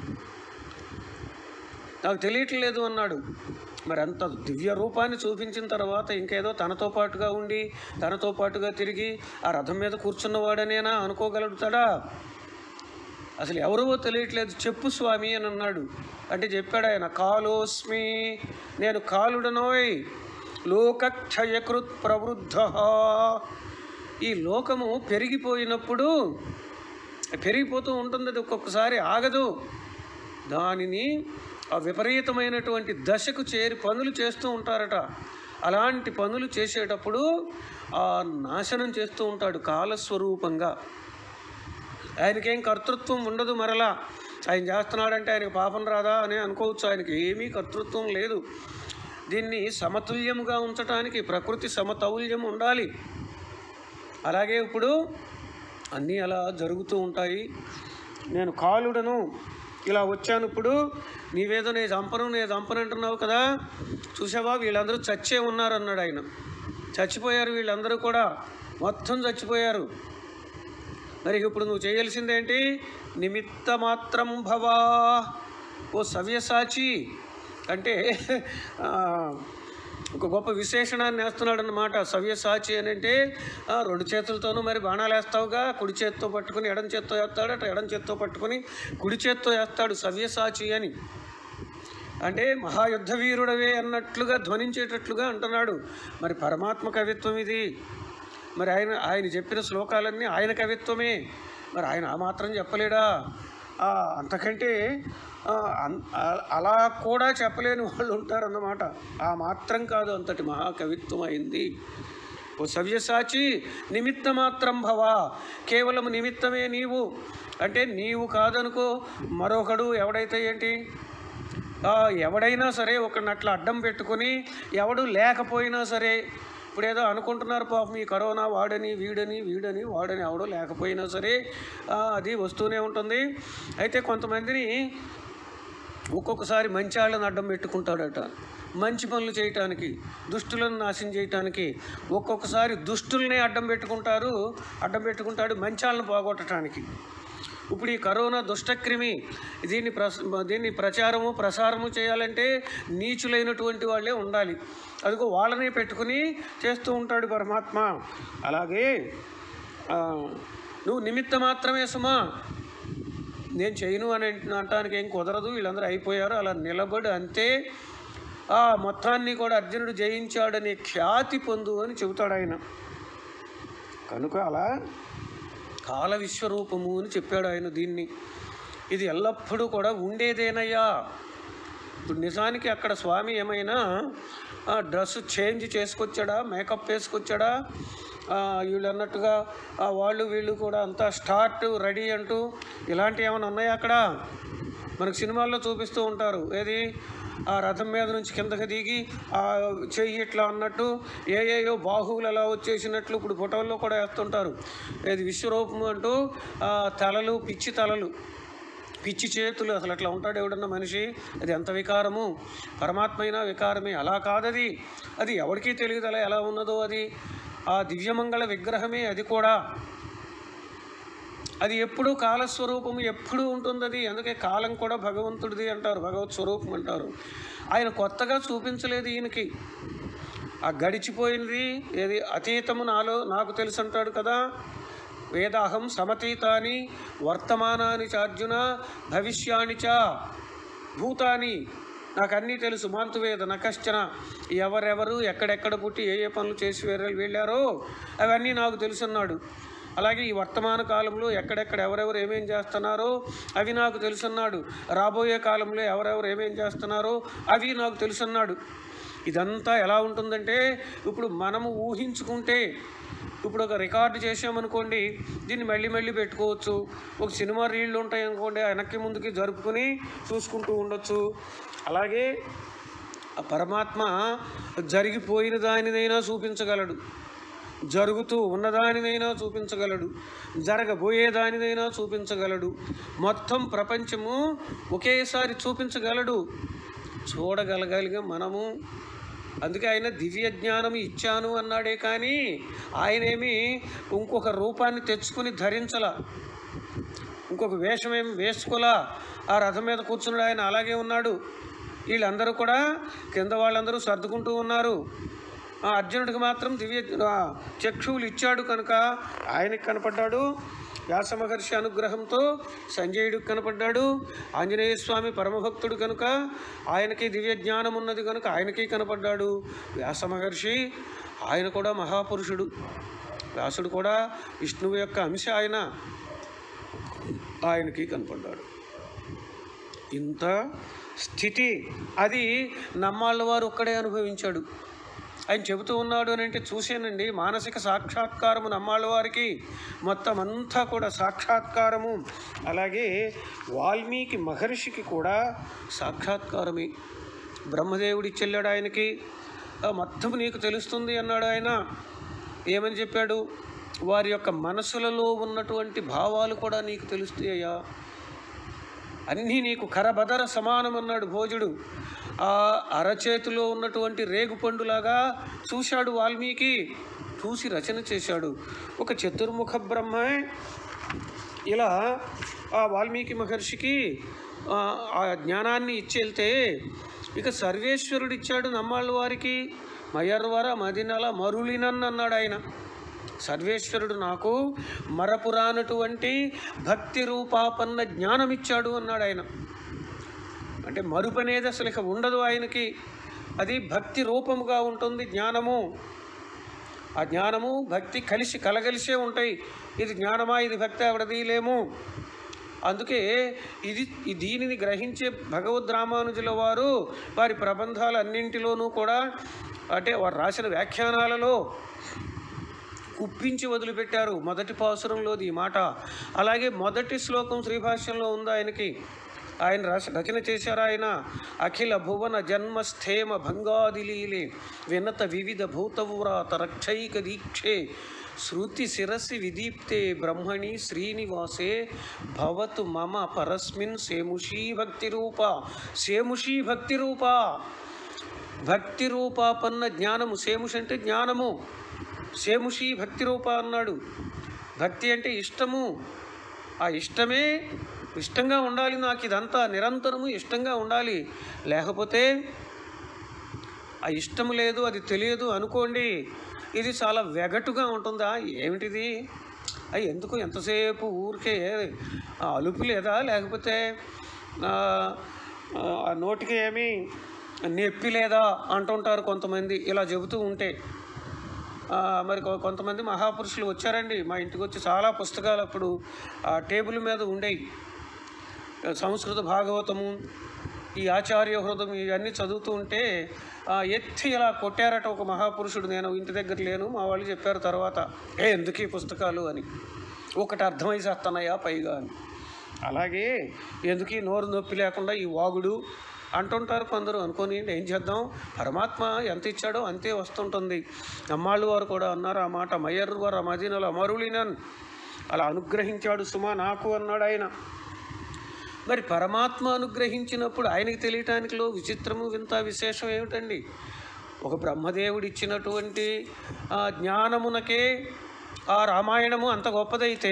నాకు తెలియట్లేదు అన్నాడు మరి అంత దివ్య రూపాన్ని చూపించిన తర్వాత ఇంకేదో తనతో పాటుగా ఉండి తనతో పాటుగా తిరిగి ఆ రథం మీద కూర్చున్నవాడనేనా అనుకోగలుగుతాడా అసలు ఎవరో తెలియట్లేదు చెప్పు స్వామి అని అన్నాడు అంటే చెప్పాడు ఆయన కాలోస్మి నేను కాలుడనోయ్ లోకక్షయకృత్ ప్రవృద్ధ ఈ లోకము పెరిగిపోయినప్పుడు పెరిగిపోతూ ఉంటుంది అది ఒక్కొక్కసారి ఆగదు దానిని ఆ విపరీతమైనటువంటి దశకు చేరి పనులు చేస్తూ ఉంటారట అలాంటి పనులు చేసేటప్పుడు ఆ నాశనం చేస్తూ ఉంటాడు కాలస్వరూపంగా ఆయనకేం కర్తృత్వం ఉండదు మరలా ఆయన చేస్తున్నాడంటే ఆయనకి పాపం రాదా అని అనుకోవచ్చు ఆయనకి ఏమీ కర్తృత్వం లేదు దీన్ని సమతుల్యముగా ఉంచటానికి ప్రకృతి సమతౌల్యం ఉండాలి అలాగే ఇప్పుడు అన్నీ అలా జరుగుతూ ఉంటాయి నేను కాలుడను ఇలా వచ్చాను ఇప్పుడు నీవేదో నేను చంపను నేను చంపను అంటున్నావు కదా చూసావా వీళ్ళందరూ చచ్చే ఉన్నారు అన్నాడు ఆయన చచ్చిపోయారు వీళ్ళందరూ కూడా మొత్తం చచ్చిపోయారు మరి ఇప్పుడు నువ్వు చేయాల్సిందేంటి నిమిత్త మాత్రం భవా ఓ సవ్యసాచి అంటే ఆ, ఒక గొప్ప విశేషణాన్ని వేస్తున్నాడు అనమాట సవ్యసాచి అని అంటే ఆ, రెండు చేతులతోనూ మరి బాణాలు వేస్తావుగా కుడి చేత్తో పట్టుకుని ఎడం చేత్తో వేస్తాడు అట్లా ఎడం చేత్తో పట్టుకుని కుడి చేత్తో వేస్తాడు సవ్యసాచి అని అంటే మహాయుద్ధ వీరుడవే అన్నట్లుగా ధ్వనించేటట్లుగా అంటున్నాడు మరి పరమాత్మ కవిత్వం ఇది మరి ఆయన ఆయన చెప్పిన శ్లోకాలన్నీ ఆయన కవిత్వమే మరి ఆయన ఆ మాత్రం చెప్పలేడా ఆ, అంతకంటే ఆ, అన్- ఆ- అలా కూడా చెప్పలేని వాళ్ళు ఉంటారన్నమాట ఆ మాత్రం కాదు అంతటి మహాకవిత్వం అయింది ఓ సవ్యసాచి నిమిత్త మాత్రం భవ కేవలం నిమిత్తమే నీవు అంటే నీవు కాదనుకో మరొకడు ఎవడైతే ఏంటి ఆ, ఎవడైనా సరే ఒకడిని అట్లా అడ్డం పెట్టుకొని ఎవడు లేకపోయినా సరే ఇప్పుడు ఏదో అనుకుంటున్నారు పాపం ఈ కరోనా వాడని వీడని వీడని వాడని ఎవడో లేకపోయినా సరే ఆ, అది వస్తూనే ఉంటుంది అయితే కొంతమందిని ఒక్కొక్కసారి మంచి వాళ్ళని అడ్డం పెట్టుకుంటాడట మంచి పనులు చేయటానికి దుష్టులను నాశనం చేయటానికి ఒక్కొక్కసారి దుష్టుల్నే అడ్డం పెట్టుకుంటారు అడ్డం పెట్టుకుంటాడు మంచి వాళ్ళని పోగొట్టడానికి ఇప్పుడు ఈ కరోనా దుష్టక్రిమి దీన్ని ప్రస దీన్ని ప్రచారము ప్రసారము చేయాలంటే నీచులైనటువంటి వాళ్ళే ఉండాలి అదిగో వాళ్ళనే పెట్టుకుని చేస్తూ ఉంటాడు పరమాత్మ అలాగే ఆ, నువ్వు నిమిత్త మాత్రమే సుమా నేను చేయను అని అంటానికి ఏం కుదరదు వీళ్ళందరూ అయిపోయారు అలా నిలబడి అంతే ఆ మొత్తాన్ని కూడా అర్జునుడు జయించాడనే ఖ్యాతి పొందు అని చెబుతాడు ఆయన కనుక అలా కాల విశ్వరూపము అని చెప్పాడు ఆయన దీన్ని ఇది ఎల్లప్పుడూ కూడా ఉండేదేనయ్యా ఇప్పుడు నిజానికి అక్కడ స్వామి ఏమైనా ఆ, డ్రెస్ చేంజ్ చేసుకొచ్చాడా మేకప్ వేసుకొచ్చాడా ఆ, వీళ్ళు అన్నట్టుగా ఆ, వాళ్ళు వీళ్ళు కూడా అంతా స్టార్ట్ రెడీ అంటూ ఇలాంటివి ఏమైనా ఉన్నాయా అక్కడ మనకు సినిమాల్లో చూపిస్తూ ఉంటారు ఏది ఆ రథం మీద నుంచి కిందకి దిగి ఆ చెయ్యి ఇట్లా అన్నట్టు ఏ ఏయో బాహువులు అలా వచ్చేసినట్లు ఇప్పుడు ఫోటోల్లో కూడా వేస్తుంటారు ఏది విశ్వరూపం అంటూ ఆ, తలలు పిచ్చి తలలు పిచ్చి చేతులు అసలు అట్లా ఉంటాడు ఎవడన్నా మనిషి అది ఎంత వికారము పరమాత్మ అయినా వికారమే అలా కాదది అది ఎవరికీ తెలియదు అలా ఎలా ఉన్నదో అది ఆ దివ్యమంగళ విగ్రహమే అది కూడా అది ఎప్పుడు కాలస్వరూపము ఎప్పుడు ఉంటుంది అది అందుకే కాలం కూడా భగవంతుడిది అంటారు భగవత్ స్వరూపం అంటారు ఆయన కొత్తగా చూపించలేదు ఈయనకి ఆ గడిచిపోయినది ఏది అతీతము నాలో నాకు తెలుసు అంటాడు కదా వేదాహం సమతీతాని వర్తమానాని చార్జున భవిష్యాని చ భూతాని నాకు అన్నీ తెలుసు మాంతువేద నకశ్చన ఎవరెవరు ఎక్కడెక్కడ పుట్టి ఏ ఏ పనులు చేసి వేరే వెళ్ళారో అవన్నీ నాకు తెలుసున్నాడు అలాగే ఈ వర్తమాన కాలంలో ఎక్కడెక్కడ ఎవరెవరు ఏమేం చేస్తున్నారో అవి నాకు తెలుసున్నాడు రాబోయే కాలంలో ఎవరెవరు ఏమేం చేస్తున్నారో అవి నాకు తెలుసున్నాడు ఇదంతా ఎలా ఉంటుందంటే ఇప్పుడు మనము ఊహించుకుంటే ఇప్పుడు ఒక రికార్డు చేసామనుకోండి దీన్ని మళ్ళీ మళ్ళీ పెట్టుకోవచ్చు ఒక సినిమా రీళ్ళు ఉంటాయి అనుకోండి వెనక్కి ముందుకి జరుపుకుని చూసుకుంటూ ఉండొచ్చు అలాగే ఆ పరమాత్మ జరిగిపోయిన దానినైనా చూపించగలడు జరుగుతూ ఉన్నదానినైనా చూపించగలడు జరగబోయే దానినైనా చూపించగలడు మొత్తం ప్రపంచము ఒకేసారి చూపించగలడు చూడగలగలిగా మనము అందుకే ఆయన దివ్య జ్ఞానం ఇచ్చాను అన్నాడే కానీ ఆయనేమి ఇంకొక రూపాన్ని తెచ్చుకుని ధరించల ఇంకొక వేషం ఏమి వేసుకోలా ఆ రథం మీద కూర్చున్నాడు ఆయన అలాగే ఉన్నాడు వీళ్ళందరూ కూడా కింద వాళ్ళందరూ సర్దుకుంటూ ఉన్నారు ఆ అర్జునుడికి మాత్రం దివ్య ఆ, చక్షువులు ఇచ్చాడు కనుక ఆయనకి కనపడ్డాడు వ్యాస మహర్షి అనుగ్రహంతో సంజయుడికి కనపడ్డాడు ఆంజనేయ స్వామి పరమభక్తుడు కనుక ఆయనకి దివ్య జ్ఞానం ఉన్నది కనుక ఆయనకి కనపడ్డాడు వ్యాస మహర్షి ఆయన కూడా మహాపురుషుడు వ్యాసుడు కూడా విష్ణువు యొక్క అంశ ఆయన ఆయనకి కనపడ్డాడు ఇంత స్థితి అది నమ్మాళ్ళ వారు ఒక్కడే అనుభవించాడు ఆయన చెబుతూ ఉన్నాడు అని అంటే చూశానండి మానసిక సాక్షాత్కారము నమ్మాళ్ళ వారికి మొత్తం అంతా కూడా సాక్షాత్కారము అలాగే వాల్మీకి మహర్షికి కూడా సాక్షాత్కారమే బ్రహ్మదేవుడి చెల్లాడు ఆయనకి "ఆ, మొత్తం నీకు తెలుస్తుంది అన్నాడు ఆయన ఏమని చెప్పాడు వారి యొక్క మనసులలో ఉన్నటువంటి భావాలు కూడా నీకు తెలుస్తాయ్యా అన్నీ నీకు కరబదర సమానం అన్నాడు భోజుడు ఆ అరచేతిలో ఉన్నటువంటి రేగుపండులాగా చూశాడు వాల్మీకి చూసి రచన చేశాడు ఒక చతుర్ముఖ బ్రహ్మే ఇలా ఆ వాల్మీకి మహర్షికి ఆ, ఆ జ్ఞానాన్ని ఇచ్చెళ్తే ఇక సర్వేశ్వరుడు ఇచ్చాడు నమ్మాళ్ళ వారికి మయర్వర మదినల మరులినన్ అన్నాడు ఆయన సర్వేశ్వరుడు నాకు మరపురానటువంటి భక్తి రూపాపన్న జ్ఞానం ఇచ్చాడు అన్నాడు ఆయన అంటే మరుపు అనేది అసలు ఇక ఉండదు ఆయనకి అది భక్తి రూపముగా ఉంటుంది జ్ఞానము ఆ జ్ఞానము భక్తి కలిసి కలగలిసే ఉంటాయి ఇది జ్ఞానమా ఇది భక్తి ఆవిడది లేము అందుకే ఇది ఈ దీనిని గ్రహించే భగవద్ రామానుజుల వారు వారి ప్రబంధాలన్నింటిలోనూ కూడా అంటే వారు రాసిన వ్యాఖ్యానాలలో కుప్పించి వదిలిపెట్టారు మొదటి పాసురంలోది ఈ మాట అలాగే మొదటి శ్లోకం శ్రీభాష్యంలో ఉంది ఆయనకి ఆయన రచ రచన చేశారు ఆయన అఖిల భువన జన్మస్థేమ భంగాదిలీలే వినత వివిధ భూతవురాత రక్షైక దీక్షే శృతి శిరసి విదీప్తే బ్రహ్మణి శ్రీనివాసే భవతు మమ పరస్మిన్ సేముషీ భక్తి రూప సేముషీ భక్తి రూప భక్తి రూపాపన్న జ్ఞానము సేముషి అంటే జ్ఞానము సేముషి భక్తి రూప అన్నాడు భక్తి అంటే ఇష్టము ఆ ఇష్టమే ఇష్టంగా ఉండాలి నాకు ఇదంతా నిరంతరము ఇష్టంగా ఉండాలి లేకపోతే ఆ ఇష్టం లేదు అది తెలియదు అనుకోండి ఇది చాలా వెగటుగా ఉంటుందా ఏమిటిది అయ్యి ఎందుకు ఎంతసేపు ఊరికే ఆ అలుపు లేదా లేకపోతే ఆ, ఆ నోటికి ఏమి నొప్పి లేదా అంటుంటారు కొంతమంది ఇలా చెబుతూ ఉంటే ఆ, మరి కొ- కొంతమంది మహాపురుషులు వచ్చారండి మా ఇంటికి వచ్చి చాలా పుస్తకాలు అప్పుడు ఆ టేబుల్ మీద ఉండేవి సంస్కృత భాగవతము ఈ ఆచార్య హృదయం ఇవన్నీ చదువుతూ ఉంటే ఆ, ఎత్తి ఇలా కొట్టారట ఒక మహాపురుషుడు నేను ఇంటి దగ్గర లేను మా వాళ్ళు చెప్పారు తర్వాత ఏ ఎందుకు ఈ పుస్తకాలు అని ఒకటి అర్థమై చేస్తున్నాయా పైగా అని అలాగే ఎందుకు ఈ నోరు నొప్పి లేకుండా ఈ వాగుడు అంటుంటారు కొందరు అనుకొని ఏం చేద్దాం పరమాత్మ ఎంత ఇచ్చాడో అంతే వస్తుంటుంది అమ్మాళ్ళు వారు కూడా అన్నారు ఆ మాట మయ్యర్ వారు మదీనలో అమరులినన్ అలా అనుగ్రహించాడు సుమా నాకు అన్నాడు ఆయన మరి పరమాత్మ అనుగ్రహించినప్పుడు ఆయనకి తెలియటానికిలో విచిత్రము వింత విశేషం ఏమిటండి ఒక బ్రహ్మదేవుడు ఇచ్చినటువంటి ఆ జ్ఞానమునకే ఆ రామాయణము అంత గొప్పదైతే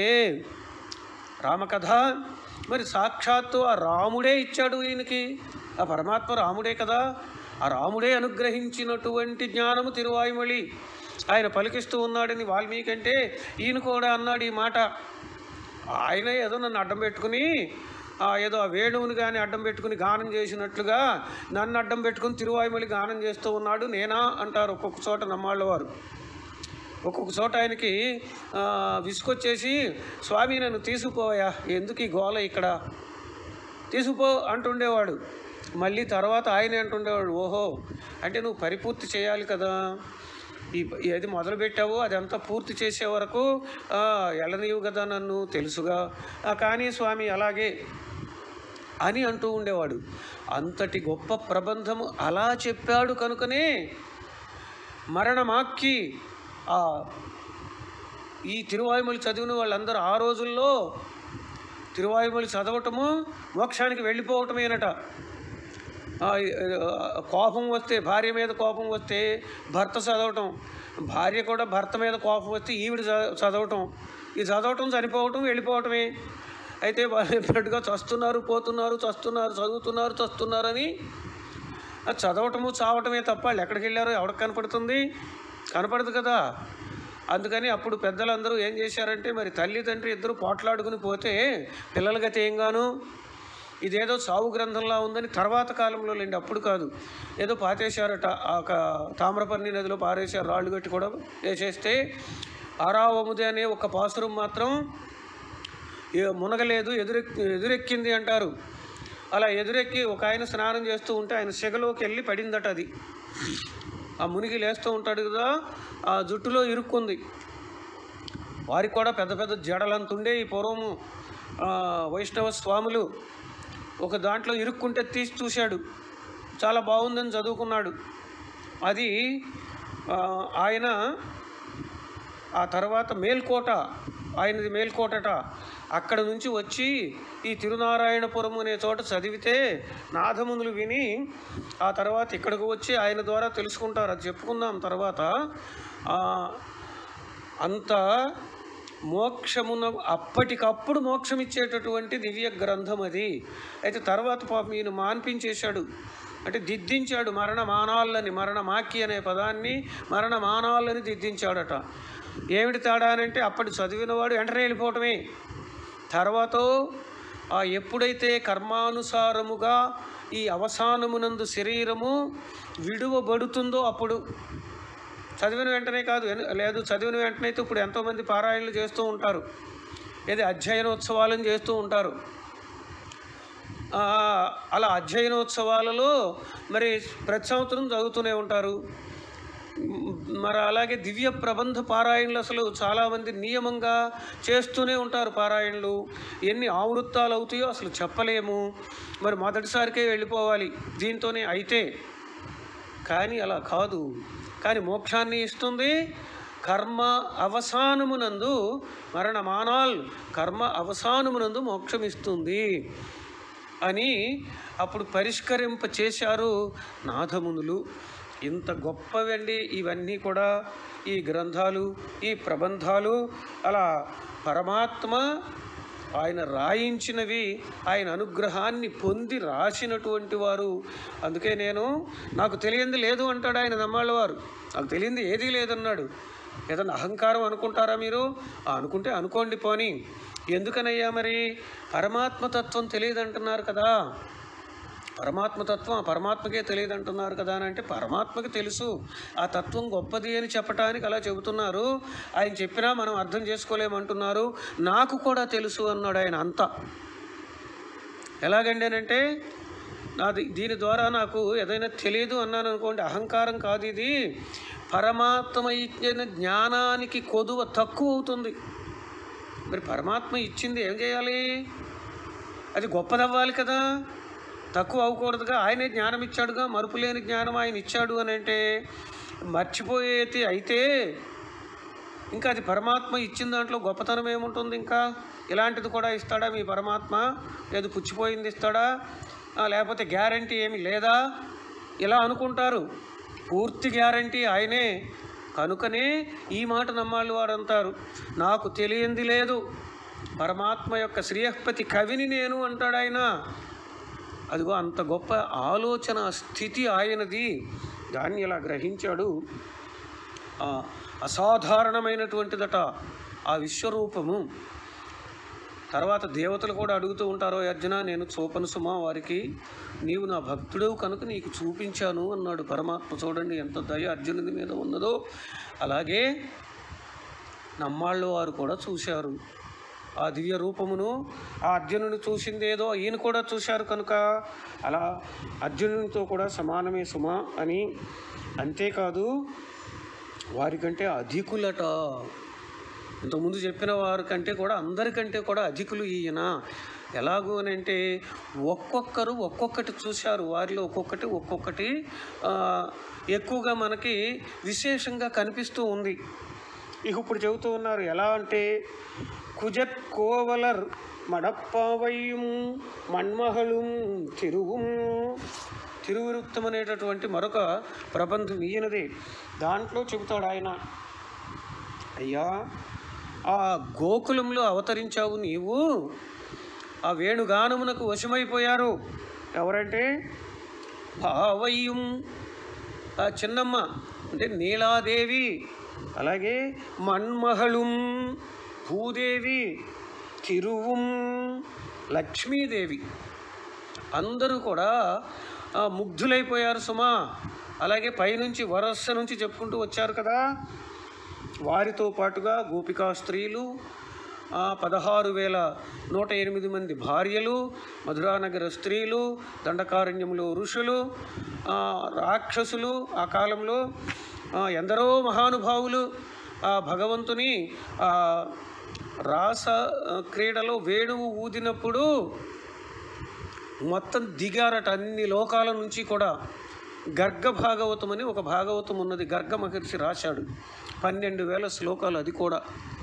రామకథ మరి సాక్షాత్తు ఆ రాముడే ఇచ్చాడు ఈయనకి ఆ పరమాత్మ రాముడే కదా ఆ రాముడే అనుగ్రహించినటువంటి జ్ఞానము తిరువాయుమళి ఆయన పలికిస్తూ ఉన్నాడని వాల్మీకి అంటే ఈయన కూడా అన్నాడు ఈ మాట ఆయన ఏదో నన్ను అడ్డం పెట్టుకుని ఆ ఏదో ఆ వేణువుని కానీ అడ్డం పెట్టుకుని గానం చేసినట్లుగా నన్ను అడ్డం పెట్టుకుని తిరువాయుమలి గానం చేస్తూ ఉన్నాడు నేనా అంటారు ఒక్కొక్క చోట నమ్మాళ్ళ వారు ఒక్కొక్క చోట ఆయనకి ఆ, విసుకొచ్చేసి స్వామి నన్ను తీసుకుపోయా ఎందుకు ఈ గోల ఇక్కడ తీసుకుపో అంటుండేవాడు మళ్ళీ తర్వాత ఆయనే అంటుండేవాడు ఓహో అంటే నువ్వు పరిపూర్తి చేయాలి కదా ఈ ఏది మొదలు పెట్టావో అదంతా పూర్తి చేసే వరకు ఆ, ఎలనీవు కదా నన్ను తెలుసుగా ఆ, కానీ స్వామి అలాగే అని అంటూ ఉండేవాడు అంతటి గొప్ప ప్రబంధము అలా చెప్పాడు కనుకనే మరణమాక్కి ఆ ఈ తిరువాయుమలి చదివిన వాళ్ళందరూ ఆ రోజుల్లో తిరువాయుమలి చదవటము మోక్షానికి వెళ్ళిపోవటమేనట ఆ, ఆ, కోపం వస్తే భార్య మీద కోపం వస్తే భర్త చదవటం భార్య కూడా భర్త మీద కోపం వస్తే ఈవిడ చ- చదవటం ఈ చదవటం చనిపోవటం వెళ్ళిపోవటమే అయితే వాళ్ళు చెప్పినట్టుగా చస్తున్నారు పోతున్నారు చస్తున్నారు చదువుతున్నారు చస్తున్నారని అది చదవటము చావటమే తప్ప వాళ్ళు ఎక్కడికి వెళ్ళారో ఎవరికి కనపడుతుంది కనపడదు కదా అందుకని అప్పుడు పెద్దలందరూ ఏం చేశారంటే మరి తల్లి తండ్రి ఇద్దరు పోట్లాడుకుని పోతే పిల్లల గతి ఏం గాను ఇదేదో సావు గ్రంథంలా ఉందని తర్వాత కాలంలో లేండి అప్పుడు కాదు ఏదో పాతేశారట ఆ ఒక తామ్రపర్ణి నదిలో పారేశారు రాళ్ళు కట్టి కూడా వేసేస్తే ఆరావముది అనే ఒక పాసురం మాత్రం ఏ మునగలేదు ఎదురెక్కి ఎదురెక్కింది అంటారు అలా ఎదురెక్కి ఒక ఆయన స్నానం చేస్తూ ఉంటే ఆయన సెగలోకి వెళ్ళి పడిందట అది ఆ మునిగి లేస్తూ ఉంటాడు కదా ఆ జుట్టులో ఇరుక్కుంది వారికి కూడా పెద్ద పెద్ద జడలంతుండే ఈ పూర్వము ఆ, వైష్ణవ స్వాములు ఒక దాంట్లో ఇరుక్కుంటే తీసి చూశాడు చాలా బాగుందని చదువుకున్నాడు అది ఆ, ఆయన ఆ తర్వాత మేల్కోట ఆయనది మేల్కోటట అక్కడ నుంచి వచ్చి ఈ తిరునారాయణపురం అనే చోట చదివితే నాథమునులు విని ఆ తర్వాత ఇక్కడికి వచ్చి ఆయన ద్వారా తెలుసుకుంటారు అది చెప్పుకుందాం తర్వాత ఆ, అంత మోక్షమున అప్పటికప్పుడు మోక్షం ఇచ్చేటటువంటి దివ్య గ్రంథం అది అయితే తర్వాత పాపం ఈయన మాన్పించేశాడు అంటే దిద్దించాడు మరణ మానాలని మరణ మాకి అనే పదాన్ని మరణ మానాలని దిద్దించాడట ఏమిటి తేడా అని అంటే అప్పటి చదివినవాడు వెంటనే వెళ్ళిపోవటమే తర్వాత ఆ ఎప్పుడైతే కర్మానుసారముగా ఈ అవసానమునందు శరీరము విడువబడుతుందో అప్పుడు చదివిన వెంటనే కాదు ఎన్- లేదు చదివిన వెంటనే అయితే ఇప్పుడు ఎంతోమంది పారాయణలు చేస్తూ ఉంటారు ఏది అధ్యయనోత్సవాలను చేస్తూ ఉంటారు ఆ, అలా అధ్యయనోత్సవాలలో మరి ప్రతి సంవత్సరం చదువుతూనే ఉంటారు మ్, మరి అలాగే దివ్య ప్రబంధ పారాయణలు అసలు చాలామంది నియమంగా చేస్తూనే ఉంటారు పారాయణలు ఎన్ని ఆవృత్తాలు అవుతాయో అసలు చెప్పలేము మరి మొదటిసారికే వెళ్ళిపోవాలి దీంతోనే అయితే కానీ అలా కాదు కానీ మోక్షాన్ని ఇస్తుంది కర్మ అవసానమునందు మరణమానాల్ కర్మ అవసానమునందు మోక్షం ఇస్తుంది అని అప్పుడు పరిష్కరింప చేశారు నాథమునులు ఇంత గొప్పవండి ఇవన్నీ కూడా ఈ గ్రంథాలు ఈ ప్రబంధాలు అలా పరమాత్మ ఆయన రాయించినవి ఆయన అనుగ్రహాన్ని పొంది రాసినటువంటి వారు అందుకే నేను నాకు తెలియంది లేదు అంటాడు ఆయన నమ్మాళ్ళ వారు నాకు తెలియంది ఏదీ లేదన్నాడు ఏదన్నా అహంకారం అనుకుంటారా మీరు ఆ, అనుకుంటే అనుకోండి పోని ఎందుకనయ్యా మరి పరమాత్మతత్వం తెలియదు అంటున్నారు కదా పరమాత్మతత్వం ఆ పరమాత్మకే తెలియదు అంటున్నారు కదా అని అంటే పరమాత్మకి తెలుసు ఆ తత్వం గొప్పది అని చెప్పటానికి అలా చెబుతున్నారు ఆయన చెప్పినా మనం అర్థం చేసుకోలేమంటున్నారు నాకు కూడా తెలుసు అన్నాడు ఆయన అంతా ఎలాగండి అని అంటే నాది దీని ద్వారా నాకు ఏదైనా తెలియదు అన్నాను అనుకోండి అహంకారం కాదు ఇది పరమాత్మ ఇచ్చిన జ్ఞానానికి కొదువ తక్కువ అవుతుంది మరి పరమాత్మ ఇచ్చింది ఏం చేయాలి అది గొప్పదవ్వాలి కదా తక్కువ అవ్వకూడదుగా ఆయనే జ్ఞానం ఇచ్చాడుగా మరుపు లేని జ్ఞానం ఆయన ఇచ్చాడు అని అంటే మర్చిపోయేది అయితే ఇంకా అది పరమాత్మ ఇచ్చిన దాంట్లో గొప్పతనం ఏముంటుంది ఇంకా ఇలాంటిది కూడా ఇస్తాడా మీ పరమాత్మ లేదు పుచ్చిపోయింది ఇస్తాడా ఆ, లేకపోతే గ్యారంటీ ఏమి లేదా ఇలా అనుకుంటారు పూర్తి గ్యారంటీ ఆయనే కనుకనే ఈ మాట నమ్మాళ్ళు వారు అంటారు నాకు తెలియంది లేదు పరమాత్మ యొక్క శ్రీయపతి కవిని నేను అంటాడు ఆయన అదిగో అంత గొప్ప ఆలోచన స్థితి ఆయనది దాన్ని ఇలా గ్రహించాడు ఆ అసాధారణమైనటువంటిదట ఆ విశ్వరూపము తర్వాత దేవతలు కూడా అడుగుతూ ఉంటారు "ఓ అర్జున నేను చూపను సుమా వారికి నీవు నా భక్తుడు కనుక నీకు చూపించాను అన్నాడు పరమాత్మ చూడండి ఎంత దయ అర్జునుడి మీద ఉన్నదో అలాగే నమ్మాళ్ళు వారు కూడా చూశారు ఆ దివ్య రూపమును ఆ అర్జునుని చూసిందేదో ఈయన కూడా చూశారు కనుక అలా అర్జునునితో కూడా సమానమే సుమ అని అంతేకాదు వారికంటే అధికులట ఇంతకుముందు చెప్పిన వారి కంటే కూడా అందరికంటే కూడా అధికులు ఈయన ఎలాగూ అని అంటే ఒక్కొక్కరు ఒక్కొక్కటి చూశారు వారిలో ఒక్కొక్కటి ఒక్కొక్కటి ఆ, ఎక్కువగా మనకి విశేషంగా కనిపిస్తూ ఉంది ఇక ఇప్పుడు చెబుతూ ఉన్నారు ఎలా అంటే కుజత్ కోవలర్ మడప్పావయ్యం మన్మహళుం తిరువుం తిరువిరుక్తం అనేటటువంటి మరొక ప్రబంధం ఈయనదే దాంట్లో చెబుతాడు ఆయన అయ్యా ఆ గోకులంలో అవతరించావు నీవు ఆ వేణుగానమునకు వశమైపోయారు ఎవరంటే భావయ్యం ఆ చిన్నమ్మ అంటే నీలాదేవి అలాగే మన్మహళుం భూదేవి తిరువుం లక్ష్మీదేవి అందరూ కూడా ఆ, ముగ్ధులైపోయారు సుమా అలాగే పైనుంచి వరస్స నుంచి చెప్పుకుంటూ వచ్చారు కదా వారితో పాటుగా గోపికా స్త్రీలు ఆ, పదహారు వేల నూట ఎనిమిది మంది భార్యలు మధురానగర స్త్రీలు దండకారణ్యములో ఋషులు ఆ, రాక్షసులు ఆ కాలంలో ఆ, ఎందరో మహానుభావులు ఆ భగవంతుని ఆ, రాస ఆ, క్రీడలో వేణువు ఊదినప్పుడు మొత్తం దిగారట అన్ని లోకాల నుంచి కూడా గర్గ భాగవతం అని ఒక భాగవతం ఉన్నది గర్గ మహర్షి రాశాడు పన్నెండు వేల శ్లోకాలు అది కూడా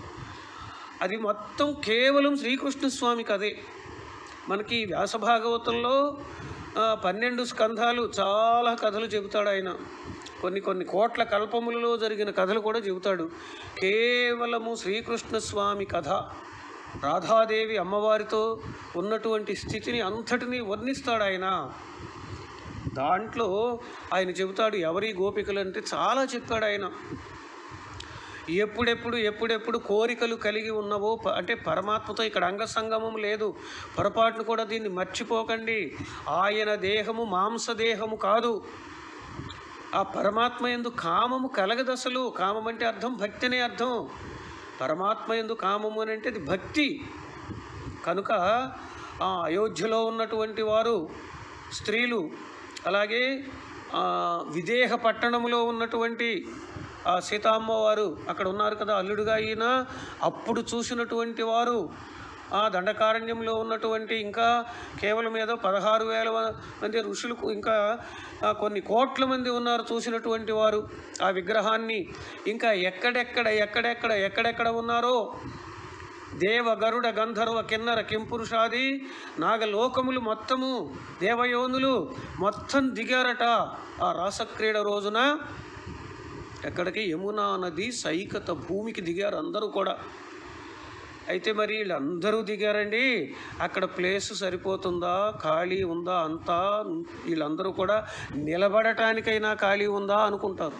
అది మొత్తం కేవలం శ్రీకృష్ణ స్వామికి అదే మనకి వ్యాస భాగవతంలో ఆ, పన్నెండు స్కంధాలు చాలా కథలు చెబుతాడు ఆయన కొన్ని కొన్ని కోట్ల కల్పములలో జరిగిన కథలు కూడా చెబుతాడు కేవలము శ్రీకృష్ణ స్వామి కథ రాధాదేవి అమ్మవారితో ఉన్నటువంటి స్థితిని అంతటినీ వర్ణిస్తాడు ఆయన దాంట్లో ఆయన చెబుతాడు ఎవరి గోపికలు అంటే చాలా చెప్పాడు ఆయన ఎప్పుడెప్పుడు ఎప్పుడెప్పుడు కోరికలు కలిగి ఉన్నవో ప- అంటే పరమాత్మతో ఇక్కడ అంగసంగమం లేదు పొరపాటును కూడా దీన్ని మర్చిపోకండి ఆయన దేహము మాంసదేహము కాదు ఆ పరమాత్మ ఎందు కామము కలగదు అసలు కామం అంటే అర్థం భక్తి అనే అర్థం పరమాత్మ ఎందు కామము అని అంటే అది భక్తి కనుక ఆ అయోధ్యలో ఉన్నటువంటి వారు స్త్రీలు అలాగే ఆ, విదేహ పట్టణంలో ఉన్నటువంటి ఆ సీతామ్మవారు అక్కడ ఉన్నారు కదా అల్లుడుగా ఈయన అప్పుడు చూసినటువంటి వారు ఆ దండకారణ్యంలో ఉన్నటువంటి ఇంకా కేవలం ఏదో పదహారు వేల మంది ఋషులు ఇంకా ఆ, కొన్ని కోట్ల మంది ఉన్నారు చూసినటువంటి వారు ఆ విగ్రహాన్ని ఇంకా ఎక్కడెక్కడ ఎక్కడెక్కడ ఎక్కడెక్కడ ఉన్నారో దేవ గరుడ గంధర్వ కిన్నర కింపురుషాది నాగలోకములు మొత్తము దేవయోనులు మొత్తం దిగారట ఆ రాసక్రీడ రోజున ఎక్కడికి యమునా నది సైకత భూమికి దిగారు అందరూ కూడా అయితే మరి వీళ్ళందరూ దిగారండి అక్కడ ప్లేస్ సరిపోతుందా ఖాళీ ఉందా అంతా వీళ్ళందరూ కూడా నిలబడటానికైనా ఖాళీ ఉందా అనుకుంటారు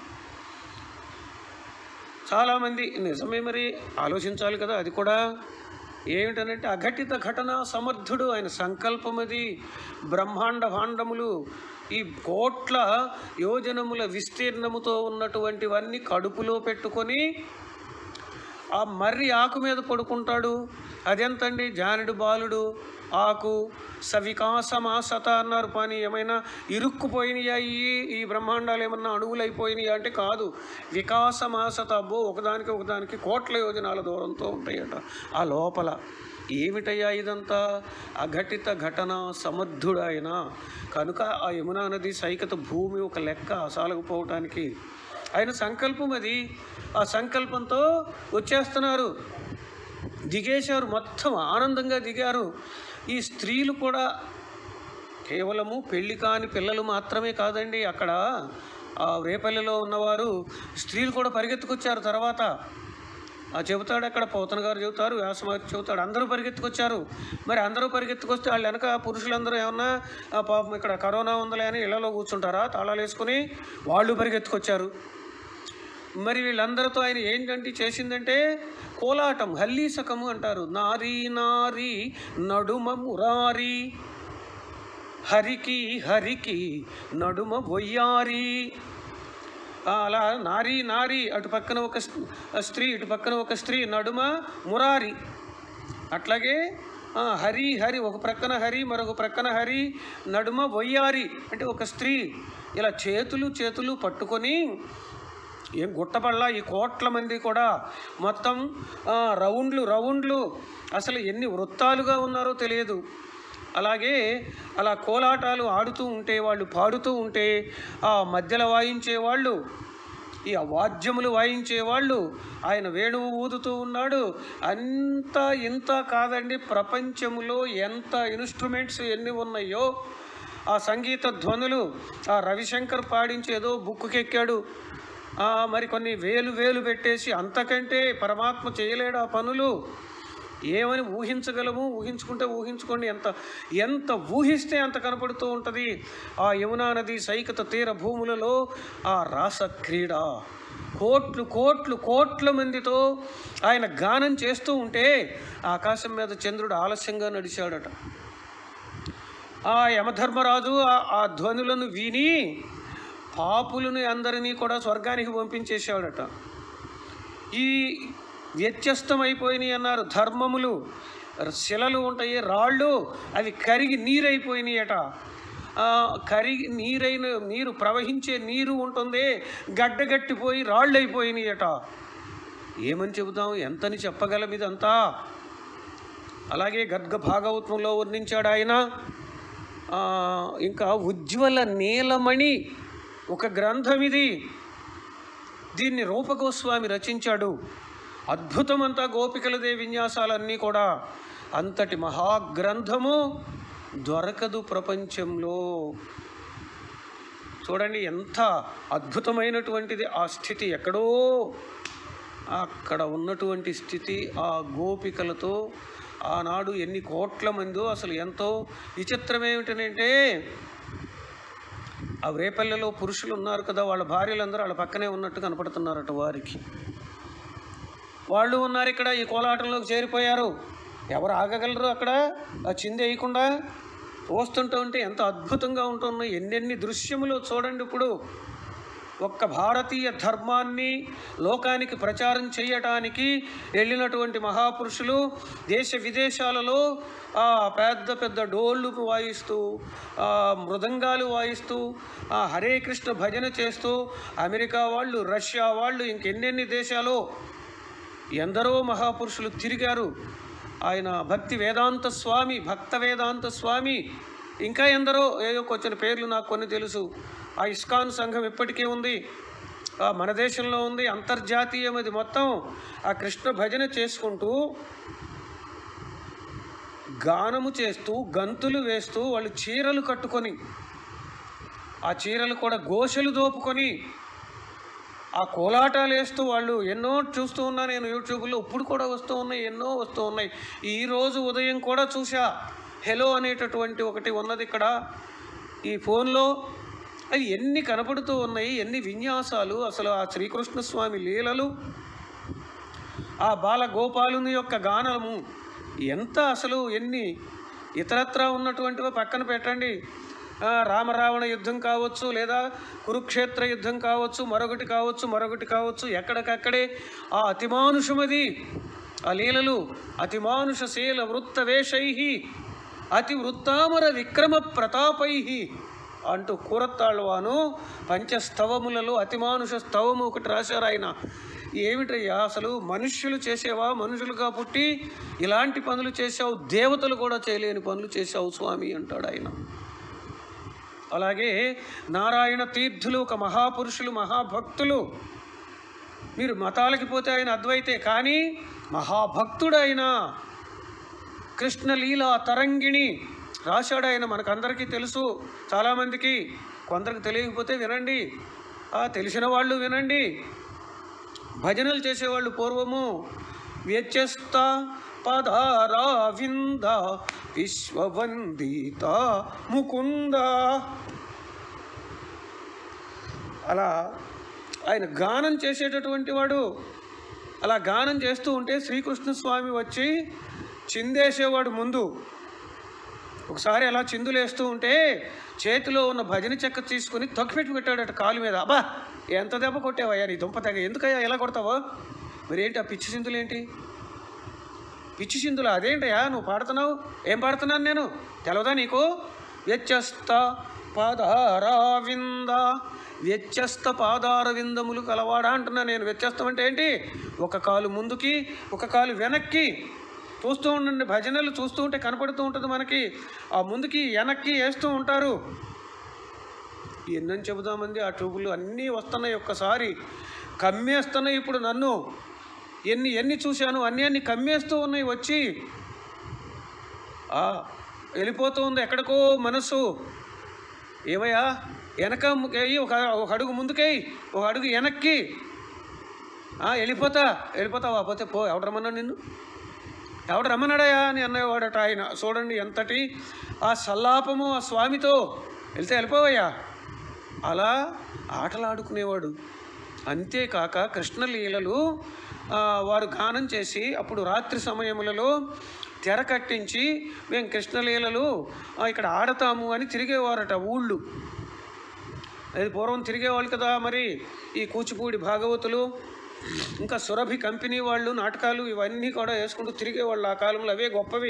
చాలామంది నిజమే మరి ఆలోచించాలి కదా అది కూడా ఏమిటనంటే అఘటిత ఘటన సమర్థుడు ఆయన సంకల్పం అది బ్రహ్మాండ భాండములు ఈ కోట్ల యోజనముల విస్తీర్ణముతో ఉన్నటువంటివన్నీ కడుపులో పెట్టుకొని ఆ మర్రి ఆకు మీద పడుకుంటాడు అదెంతండి జానుడు బాలుడు ఆకు సవికాసమాసత అన్నారు కానీ ఏమైనా ఇరుక్కుపోయినాయా ఈ ఈ బ్రహ్మాండాలు ఏమన్నా అణువులైపోయినాయా అంటే కాదు వికాసమాసత అబ్బో ఒకదానికి ఒకదానికి కోట్ల యోజనాల దూరంతో ఉంటాయట ఆ లోపల ఏమిటయ్యా ఇదంతా అఘటిత ఘటన సమర్థుడాయన కనుక ఆ యమునా నది సైకత భూమి ఒక లెక్క సాలకపోవటానికి ఆయన సంకల్పం అది ఆ సంకల్పంతో వచ్చేస్తున్నారు దిగేశారు మొత్తం ఆనందంగా దిగారు ఈ స్త్రీలు కూడా కేవలము పెళ్లి కాని పిల్లలు మాత్రమే కాదండి అక్కడ ఆ రేపల్లిలో ఉన్నవారు స్త్రీలు కూడా పరిగెత్తుకొచ్చారు తర్వాత ఆ చెబుతాడు అక్కడ పోతన గారు చెబుతారు వ్యాసమారి చెబుతాడు అందరూ పరిగెత్తుకొచ్చారు మరి అందరూ పరిగెత్తుకొస్తే వాళ్ళు వెనక పురుషులందరూ ఏమన్నా "ఆ, పాపం ఇక్కడ కరోనా ఉందిలే అని ఇళ్లలో కూర్చుంటారా తాళాలు వేసుకుని వాళ్ళు పరిగెత్తుకొచ్చారు మరి వీళ్ళందరితో ఆయన ఏంటంటే చేసిందంటే కోలాటం హల్లీసకము అంటారు నారీ నారీ నడుమ మురారి హరికి హరికి నడుమ వొయ్యారి ఆ, అలా నారీ నారీ అటు పక్కన ఒక స్- స్త్రీ ఇటు పక్కన ఒక స్త్రీ నడుమ మురారి అట్లాగే ఆ, హరి హరి ఒక ప్రక్కన హరి మరొక ప్రక్కన హరి నడుమ వయ్యారి అంటే ఒక స్త్రీ ఇలా చేతులు చేతులు పట్టుకొని ఏం గుట్టపల్లా ఈ కోట్ల మంది కూడా మొత్తం ఆ, రౌండ్లు రౌండ్లు అసలు ఎన్ని వృత్తాలుగా ఉన్నారో తెలియదు అలాగే అలా కోలాటాలు ఆడుతూ ఉంటే వాళ్ళు పాడుతూ ఉంటే ఆ మధ్యలో వాయించే వాళ్ళు ఈ వాద్యములు వాయించే వాళ్ళు ఆయన వేణువు ఊదుతూ ఉన్నాడు అంత ఇంత కాదండి ప్రపంచంలో ఎంత ఇన్స్ట్రుమెంట్స్ ఎన్ని ఉన్నాయో ఆ సంగీత ధ్వనులు ఆ రవిశంకర్ పాడించేదో బుక్కుకెక్కాడు ఆ, మరి కొన్ని వేలు వేలు పెట్టేసి అంతకంటే పరమాత్మ చేయలేడు ఆ పనులు ఏమని ఊహించగలము ఊహించుకుంటే ఊహించుకోండి ఎంత ఎంత ఊహిస్తే అంత కనపడుతూ ఉంటుంది ఆ యమునా నది సైకత తీర భూములలో ఆ రాస క్రీడ కోట్లు కోట్లు కోట్ల మందితో ఆయన గానం చేస్తూ ఉంటే ఆకాశం మీద చంద్రుడు ఆలస్యంగా నడిచాడట ఆ యమధర్మరాజు ఆ- ఆ ధ్వనులను విని పాపులను అందరినీ కూడా స్వర్గానికి పంపించేశాడట ఈ వ్యత్యస్తమైపోయినాయి అన్నారు ధర్మములు శిలలు ఉంటాయి రాళ్ళు అవి కరిగి నీరైపోయినాయట ఆ, కరిగి నీరైన నీరు ప్రవహించే నీరు ఉంటుంది గడ్డగట్టిపోయి రాళ్ళు అయిపోయినాయట ఏమని చెబుతాం ఎంతని చెప్పగలం ఇదంతా అలాగే గర్గ భాగవతంలో వర్ణించాడు ఆయన ఆ, ఇంకా ఉజ్వల నీలమణి ఒక గ్రంథం ఇది దీన్ని రూపగోస్వామి రచించాడు అద్భుతమంతా గోపికలదే విన్యాసాలన్నీ కూడా అంతటి మహాగ్రంథము దొరకదు ప్రపంచంలో చూడండి ఎంత అద్భుతమైనటువంటిది ఆ స్థితి ఎక్కడో అక్కడ ఉన్నటువంటి స్థితి ఆ గోపికలతో ఆనాడు ఎన్ని కోట్ల మందో అసలు ఎంతో విచిత్రం ఏమిటనంటే ఆ రేపల్లెలో పురుషులు ఉన్నారు కదా వాళ్ళ భార్యలందరూ వాళ్ళ పక్కనే ఉన్నట్టు కనపడుతున్నారట వారికి వాళ్ళు ఉన్నారు ఇక్కడ ఈ కోలాటంలోకి చేరిపోయారు ఎవరు ఆగగలరు అక్కడ ఆ చింది వేయకుండా చూస్తుంటూ ఉంటే ఎంత అద్భుతంగా ఉంటున్నాయి ఎన్నెన్ని దృశ్యములు చూడండి ఇప్పుడు ఒక్క భారతీయ ధర్మాన్ని లోకానికి ప్రచారం చేయటానికి వెళ్ళినటువంటి మహాపురుషులు దేశ విదేశాలలో ఆ పెద్ద పెద్ద డోళ్ళు వాయిస్తూ ఆ మృదంగాలు వాయిస్తూ ఆ హరే కృష్ణ భజన చేస్తూ అమెరికా వాళ్ళు రష్యా వాళ్ళు ఇంకెన్నెన్ని దేశాలు ఎందరో మహాపురుషులు తిరిగారు ఆయన భక్తి వేదాంత స్వామి భక్త వేదాంత స్వామి ఇంకా ఎందరో ఏదో కొంచెం పేర్లు నాకు కొన్ని తెలుసు ఆ ఇస్కాన్ సంఘం ఇప్పటికీ ఉంది ఆ మన దేశంలో ఉంది అంతర్జాతీయం అది మొత్తం ఆ కృష్ణ భజన చేసుకుంటూ గానము చేస్తూ గంతులు వేస్తూ వాళ్ళు చీరలు కట్టుకొని ఆ చీరలు కూడా గోషలు దోపుకొని ఆ కోలాటాలు వేస్తూ వాళ్ళు ఎన్నో చూస్తూ ఉన్నా నేను యూట్యూబ్లో ఇప్పుడు కూడా వస్తూ ఉన్నాయి ఎన్నో వస్తూ ఉన్నాయి ఈరోజు ఉదయం కూడా చూసా హెలో అనేటటువంటి ఒకటి ఉన్నది ఇక్కడ ఈ ఫోన్లో అవి ఎన్ని కనపడుతూ ఉన్నాయి ఎన్ని విన్యాసాలు అసలు ఆ శ్రీకృష్ణ స్వామి లీలలు ఆ బాల గోపాలుని యొక్క గానము ఎంత అసలు ఎన్ని ఇతరత్రా ఉన్నటువంటివి పక్కన పెట్టండి ఆ, రామరావణ యుద్ధం కావచ్చు లేదా కురుక్షేత్ర యుద్ధం కావచ్చు మరొకటి కావచ్చు మరొకటి కావచ్చు ఎక్కడికక్కడే ఆ అతిమానుషమది ఆ లీలలు అతిమానుష శీల వృత్త వేషై అతి వృత్తామర విక్రమ ప్రతాపై అంటూ కూరత్తాళ్వాను పంచస్తవములలో అతిమానుష స్తవము ఒకటి రాశారు ఆయన ఏమిటయ్యా అసలు మనుష్యులు చేసేవా మనుషులుగా పుట్టి ఇలాంటి పనులు చేశావు దేవతలు కూడా చేయలేని పనులు చేశావు స్వామి అంటాడు ఆయన అలాగే నారాయణ తీర్థులు ఒక మహాపురుషులు మహాభక్తులు మీరు మతాలకి పోతే ఆయన అద్వైతే కానీ మహాభక్తుడు ఆయన కృష్ణలీల తరంగిణి రాశాడు ఆయన మనకందరికీ తెలుసు చాలామందికి కొందరికి తెలియకపోతే వినండి ఆ తెలిసిన వాళ్ళు వినండి భజనలు చేసేవాళ్ళు పూర్వము వ్యత్యస్త పదారా వింద విశ్వవందిత ముకుంద అలా ఆయన గానం చేసేటటువంటి వాడు అలా గానం చేస్తూ ఉంటే శ్రీకృష్ణ స్వామి వచ్చి చిందేసేవాడు ముందు ఒకసారి అలా చిందులేస్తూ ఉంటే చేతిలో ఉన్న భజన చెక్క తీసుకుని తొక్కిపెట్టి పెట్టాడట కాలు మీద అబ్బా ఎంత దెబ్బ కొట్టావయ్యా నీ దుంప తెగ ఎందుకయ్యా ఎలా కొడతావో మరి ఏంటి ఆ పిచ్చి సింధులు ఏంటి పిచ్చి సింధులు అదేంటయ్యా నువ్వు పాడుతున్నావు ఏం పాడుతున్నాను నేను తెలవదా నీకు వ్యత్యస్త పాదారవింద వ్యత్యస్త పాదార విందములు కలవాడా అంటున్నా నేను వ్యత్యస్తం అంటే ఏంటి ఒక కాలు ముందుకి ఒక కాలు వెనక్కి చూస్తూ ఉండండి భజనలు చూస్తూ ఉంటే కనపడుతూ ఉంటుంది మనకి ఆ ముందుకి వెనక్కి వేస్తూ ఉంటారు ఎన్నని చెబుదామంది ఆ ట్యూబులు అన్నీ వస్తున్నాయి ఒక్కసారి కమ్మేస్తున్నాయి ఇప్పుడు నన్ను ఎన్ని ఎన్ని చూశాను అన్ని అన్ని కమ్మేస్తూ ఉన్నాయి వచ్చి ఆ, వెళ్ళిపోతూ ఉంది ఎక్కడికో మనసు ఏమయ్యా వెనక ఎయ్యి ఒక ఒక అడుగు ముందుకేయి ఒక అడుగు వెనక్కి ఆ, వెళ్ళిపోతా వెళ్ళిపోతావా పోతే పో ఎవడు రమ్మన్నాడు నిన్ను ఎవడు రమ్మన్నాడయా అని అన్నవాడట ఆయన చూడండి ఎంతటి ఆ సల్లాపము ఆ స్వామితో వెళ్తే వెళ్ళిపోవయ్యా అలా ఆటలాడుకునేవాడు అంతేకాక కృష్ణలీలలు ఆ, వారు గానం చేసి అప్పుడు రాత్రి సమయములలో తెర కట్టించి మేము కృష్ణలీలలు ఆ, ఇక్కడ ఆడతాము అని తిరిగేవారట ఊళ్ళు అది పూర్వం తిరిగేవాళ్ళు కదా మరి ఈ కూచిపూడి భాగవతులు ఇంకా సురభి కంపెనీ వాళ్ళు నాటకాలు ఇవన్నీ కూడా వేసుకుంటూ తిరిగేవాళ్ళు ఆ కాలంలో అవే గొప్పవి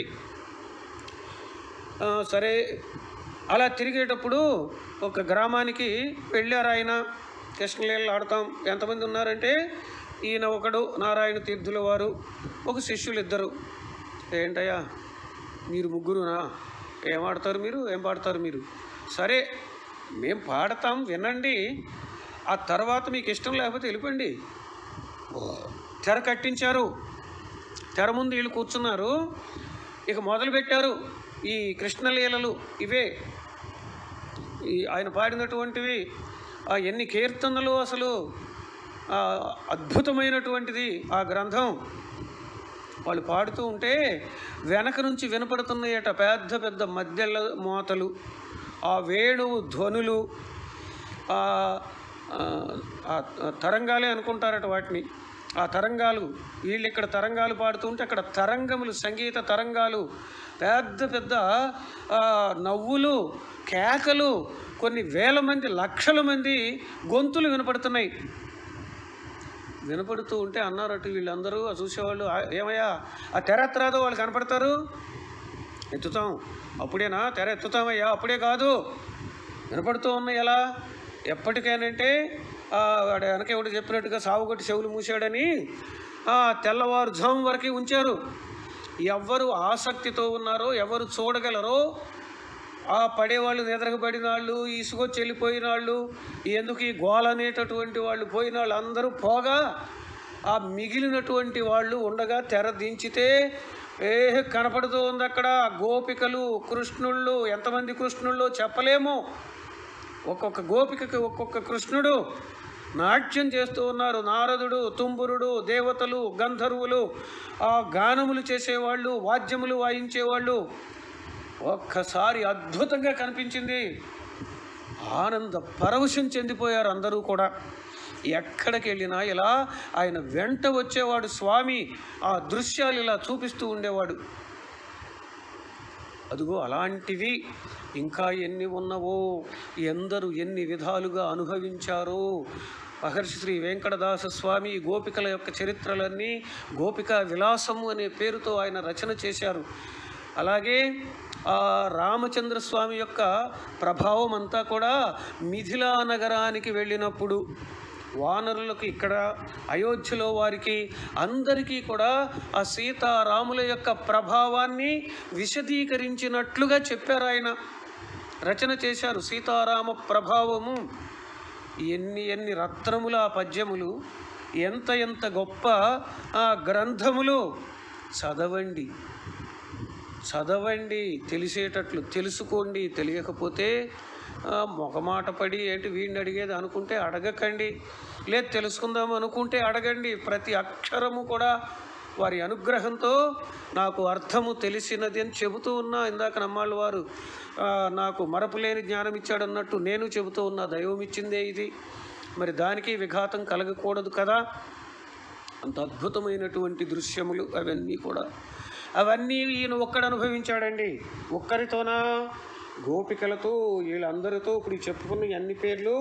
ఆ, సరే అలా తిరిగేటప్పుడు ఒక గ్రామానికి వెళ్ళారు ఆయన కృష్ణలీలలు ఆడతాం ఎంతమంది ఉన్నారంటే ఈయన ఒకడు నారాయణ తీర్థుల వారు ఒక శిష్యులు ఇద్దరు ఏంటయ్యా మీరు ముగ్గురునా ఏం ఆడతారు మీరు ఏం పాడతారు మీరు సరే మేము పాడతాం వినండి ఆ తర్వాత మీకు ఇష్టం లేకపోతే వెళ్ళిపోండి తెర కట్టించారు తెర ముందు వీళ్ళు కూర్చున్నారు ఇక మొదలు పెట్టారు ఈ కృష్ణలీలలు ఇవే ఈ ఆయన పాడినటువంటివి ఆ ఎన్ని కీర్తనలు అసలు ఆ, అద్భుతమైనటువంటిది ఆ గ్రంథం వాళ్ళు పాడుతూ ఉంటే వెనక నుంచి వినపడుతున్నాయట పెద్ద పెద్ద మధ్యల మోతలు ఆ వేణువు ధ్వనులు ఆ ఆ, ఆ తరంగాలే అనుకుంటారట వాటిని ఆ తరంగాలు వీళ్ళు ఇక్కడ తరంగాలు పాడుతుంటే అక్కడ తరంగములు సంగీత తరంగాలు పెద్ద పెద్ద ఆ, నవ్వులు కేకలు కొన్ని వేల మంది లక్షల మంది గొంతులు వినపడుతున్నాయి వినపడుతూ ఉంటే అన్నారట వీళ్ళందరూ ఆ చూసేవాళ్ళు "ఆ, ఏమయ్యా ఆ తెర ఎత్తరాదో వాళ్ళు కనపడతారు ఎత్తుతాం అప్పుడేనా తెర ఎత్తుతామయ్యా అప్పుడే కాదు వినపడుతూ ఉన్నాయి ఎలా ఎప్పటికైనంటే ఆ, వాడు వెనక ఎవడు చెప్పినట్టుగా సావుగొట్టి చెవులు మూసాడని ఆ, తెల్లవారుజాము వరకు ఉంచారు ఎవరు ఆసక్తితో ఉన్నారో ఎవరు చూడగలరో ఆ పడేవాళ్ళు నిద్రపడిన వాళ్ళు ఇసుకొచ్చి వెళ్ళిపోయిన వాళ్ళు ఎందుకు ఈ గోల అనేటటువంటి వాళ్ళు పోయిన వాళ్ళు అందరూ పోగా ఆ మిగిలినటువంటి వాళ్ళు ఉండగా తెర దించితే ఏ కనపడుతూ ఉంది అక్కడ గోపికలు కృష్ణుళ్ళు ఎంతమంది కృష్ణుళ్ళు చెప్పలేము ఒక్కొక్క గోపికకి ఒక్కొక్క కృష్ణుడు నాట్యం చేస్తూ ఉన్నారు నారదుడు తుంబురుడు దేవతలు గంధర్వులు ఆ గానములు చేసేవాళ్ళు వాద్యములు వాయించేవాళ్ళు ఒక్కసారి అద్భుతంగా కనిపించింది ఆనంద పరవశం చెందిపోయారు అందరూ కూడా ఎక్కడికి వెళ్ళినా ఇలా ఆయన వెంట వచ్చేవాడు స్వామి ఆ దృశ్యాలు ఇలా చూపిస్తూ ఉండేవాడు అదిగో అలాంటివి ఇంకా ఎన్ని ఉన్నవో ఎందరు ఎన్ని విధాలుగా అనుభవించారో మహర్షి శ్రీ వెంకటదాస స్వామి ఈ గోపికల యొక్క చరిత్రలన్నీ గోపికా విలాసము అనే పేరుతో ఆయన రచన చేశారు అలాగే ఆ రామచంద్ర స్వామి యొక్క ప్రభావం అంతా కూడా మిథిలా నగరానికి వెళ్ళినప్పుడు వానరులకు ఇక్కడ అయోధ్యలో వారికి అందరికీ కూడా ఆ సీతారాముల యొక్క ప్రభావాన్ని విశదీకరించినట్లుగా చెప్పారు ఆయన రచన చేశారు సీతారామ ప్రభావము ఎన్ని ఎన్ని రత్నముల ఆ పద్యములు ఎంత ఎంత గొప్ప ఆ గ్రంథములు చదవండి చదవండి తెలిసేటట్లు తెలుసుకోండి తెలియకపోతే ఆ, మొగమాట పడి ఏంటి వీడిని అడిగేది అనుకుంటే అడగకండి లేదు తెలుసుకుందాం అనుకుంటే అడగండి ప్రతి అక్షరము కూడా వారి అనుగ్రహంతో నాకు అర్థము తెలిసినది అని చెబుతూ ఉన్నా ఇందాక నమ్మాళ్ళ వారు ఆ, నాకు మరపులేని జ్ఞానం ఇచ్చాడు అన్నట్టు నేను చెబుతూ ఉన్నా దైవం ఇచ్చిందే ఇది మరి దానికి విఘాతం కలగకూడదు కదా అంత అద్భుతమైనటువంటి దృశ్యములు అవన్నీ కూడా అవన్నీ ఈయన ఒక్కడు అనుభవించాడండి ఒక్కరితోనా గోపికలతో వీళ్ళందరితో ఇప్పుడు ఈ చెప్పుకున్న ఈ అన్ని పేర్లు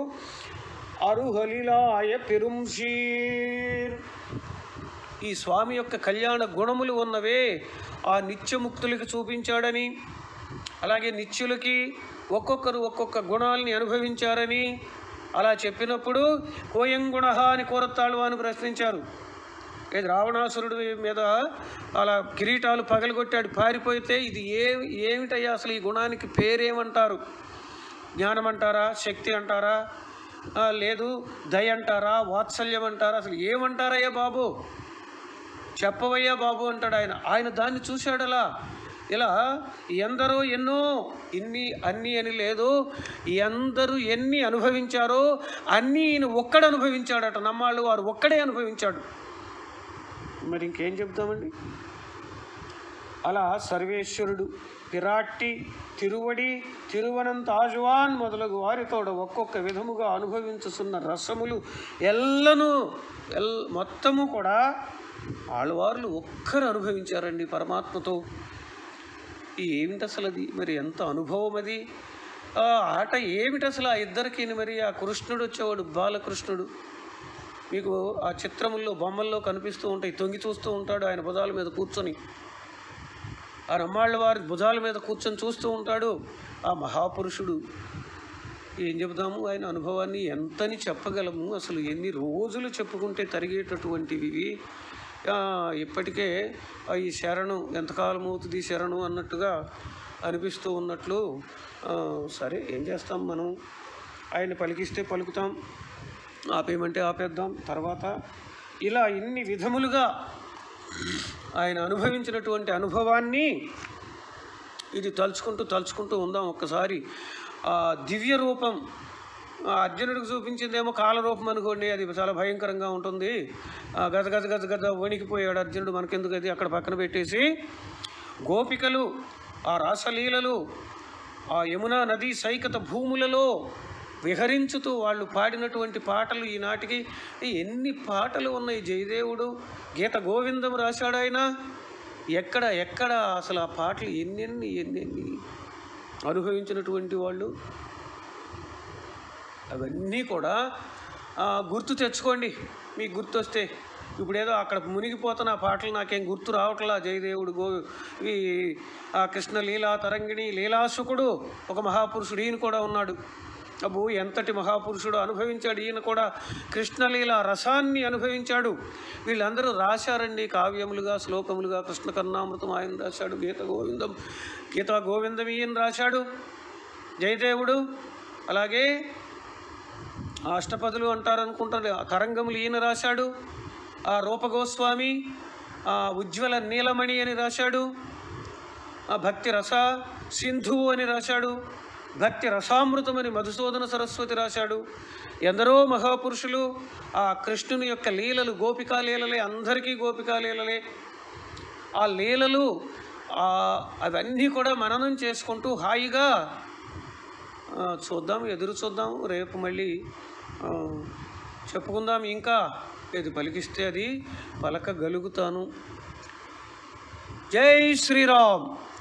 అరుహలిలాయ పెరుంషీర్ ఈ స్వామి యొక్క కళ్యాణ గుణములు ఉన్నవే ఆ నిత్యముక్తులకి చూపించాడని అలాగే నిత్యులకి ఒక్కొక్కరు ఒక్కొక్క గుణాలని అనుభవించారని అలా చెప్పినప్పుడు కోయంగుణ అని కోరత్తాళ్ళు అని ప్రశ్నించారు ఏది రావణాసురుడి మీద అలా కిరీటాలు పగలగొట్టాడు పారిపోతే ఇది ఏ ఏమిటయ్యా అసలు ఈ గుణానికి పేరేమంటారు జ్ఞానం అంటారా శక్తి అంటారా ఆ, లేదు దయ అంటారా వాత్సల్యం అంటారా అసలు ఏమంటారయ్యా బాబు చెప్పవయ్యా బాబు అంటాడు ఆయన ఆయన దాన్ని చూశాడు అలా ఇలా ఎందరో ఎన్నో ఇన్ని అన్ని అని లేదు ఎందరు ఎన్ని అనుభవించారో అన్నీ ఈయన ఒక్కడు అనుభవించాడట నమ్మాళ్ళు వారు ఒక్కడే అనుభవించాడు మరి ఇంకేం చెప్తామండి అలా సర్వేశ్వరుడు పిరాట్టి తిరువడి తిరువనంత ఆజువాన్ మొదలగు వారితోడ ఒక్కొక్క విధముగా అనుభవించుతున్న రసములు ఎల్లను ఎల్ మొత్తము కూడా ఆళ్ళవార్లు ఒక్కరు అనుభవించారండి పరమాత్మతో ఈ ఏమిటి అసలు అది మరి ఎంత అనుభవం అది ఆ ఆట ఏమిటి అసలు ఆ ఇద్దరికి మరి ఆ కృష్ణుడు వచ్చేవాడు బాలకృష్ణుడు మీకు ఆ చిత్రముల్లో బొమ్మల్లో కనిపిస్తూ ఉంటాయి తొంగి చూస్తూ ఉంటాడు ఆయన భుజాల మీద కూర్చొని ఆ రమ్మాళ్ళ వారి భుజాల మీద కూర్చొని చూస్తూ ఉంటాడు ఆ మహాపురుషుడు ఏం చెబుదాము ఆయన అనుభవాన్ని ఎంతని చెప్పగలము అసలు ఎన్ని రోజులు చెప్పుకుంటే తరిగేటటువంటివి ఇవి ఆ, ఇప్పటికే ఆ ఈ శరణు ఎంతకాలం అవుతుంది ఈ శరణు అన్నట్టుగా అనిపిస్తూ ఉన్నట్లు ఆ, సరే ఏం చేస్తాం మనం ఆయన పలికిస్తే పలుకుతాం ఆపేయమంటే ఆపేద్దాం తర్వాత ఇలా ఇన్ని విధములుగా ఆయన అనుభవించినటువంటి అనుభవాన్ని ఇది తలుచుకుంటూ తలుచుకుంటూ ఉందాం ఒక్కసారి ఆ దివ్య రూపం ఆ అర్జునుడికి చూపించిందేమో కాలరూపం అనుకోండి అది చాలా భయంకరంగా ఉంటుంది ఆ గజ గజ గజ గజ వణికిపోయాడు అర్జునుడు మనకెందుకు అది అక్కడ పక్కన పెట్టేసి గోపికలు ఆ రాసలీలలు ఆ యమునా నదీ సైకత భూములలో విహరించుతూ వాళ్ళు పాడినటువంటి పాటలు ఈనాటికి ఎన్ని పాటలు ఉన్నాయి జయదేవుడు గీత గోవిందం రాశాడు ఆయన ఎక్కడ ఎక్కడ అసలు ఆ పాటలు ఎన్నెన్ని ఎన్నెన్ని అనుభవించినటువంటి వాళ్ళు అవన్నీ కూడా ఆ, గుర్తు తెచ్చుకోండి మీకు గుర్తు వస్తే ఇప్పుడు ఏదో అక్కడ మునిగిపోతున్న ఆ పాటలు నాకేం గుర్తు రావట్లా జయదేవుడు గో ఈ ఆ కృష్ణ లీలా తరంగిణి లీలాసుకుడు ఒక మహాపురుషుడు ఈయన కూడా ఉన్నాడు అబ్బో ఎంతటి మహాపురుషుడు అనుభవించాడు ఈయన కూడా కృష్ణలీల రసాన్ని అనుభవించాడు వీళ్ళందరూ రాశారండి కావ్యములుగా శ్లోకములుగా కృష్ణ కర్ణామృతం ఆయన రాశాడు గీత గోవిందం గీతా గోవిందం ఈయన రాశాడు జయదేవుడు అలాగే ఆ అష్టపదులు అంటారు అనుకుంటారు ఆ తరంగములు ఈయన రాశాడు ఆ రూపగోస్వామి ఆ ఉజ్వల నీలమణి అని రాశాడు ఆ భక్తి రస సింధువు అని రాశాడు భక్తి రసామృతం అని మధుసూదన సరస్వతి రాశాడు ఎందరో మహాపురుషులు ఆ కృష్ణుని యొక్క లీలలు గోపికా లీలలే అందరికీ గోపికా లీలలే ఆ లీలలు ఆ అవన్నీ కూడా మననం చేసుకుంటూ హాయిగా ఆ, చూద్దాం ఎదురు చూద్దాం రేపు మళ్ళీ ఆ, చెప్పుకుందాం ఇంకా ఇది పలికిస్తే అది పలకగలుగుతాను జై శ్రీరామ్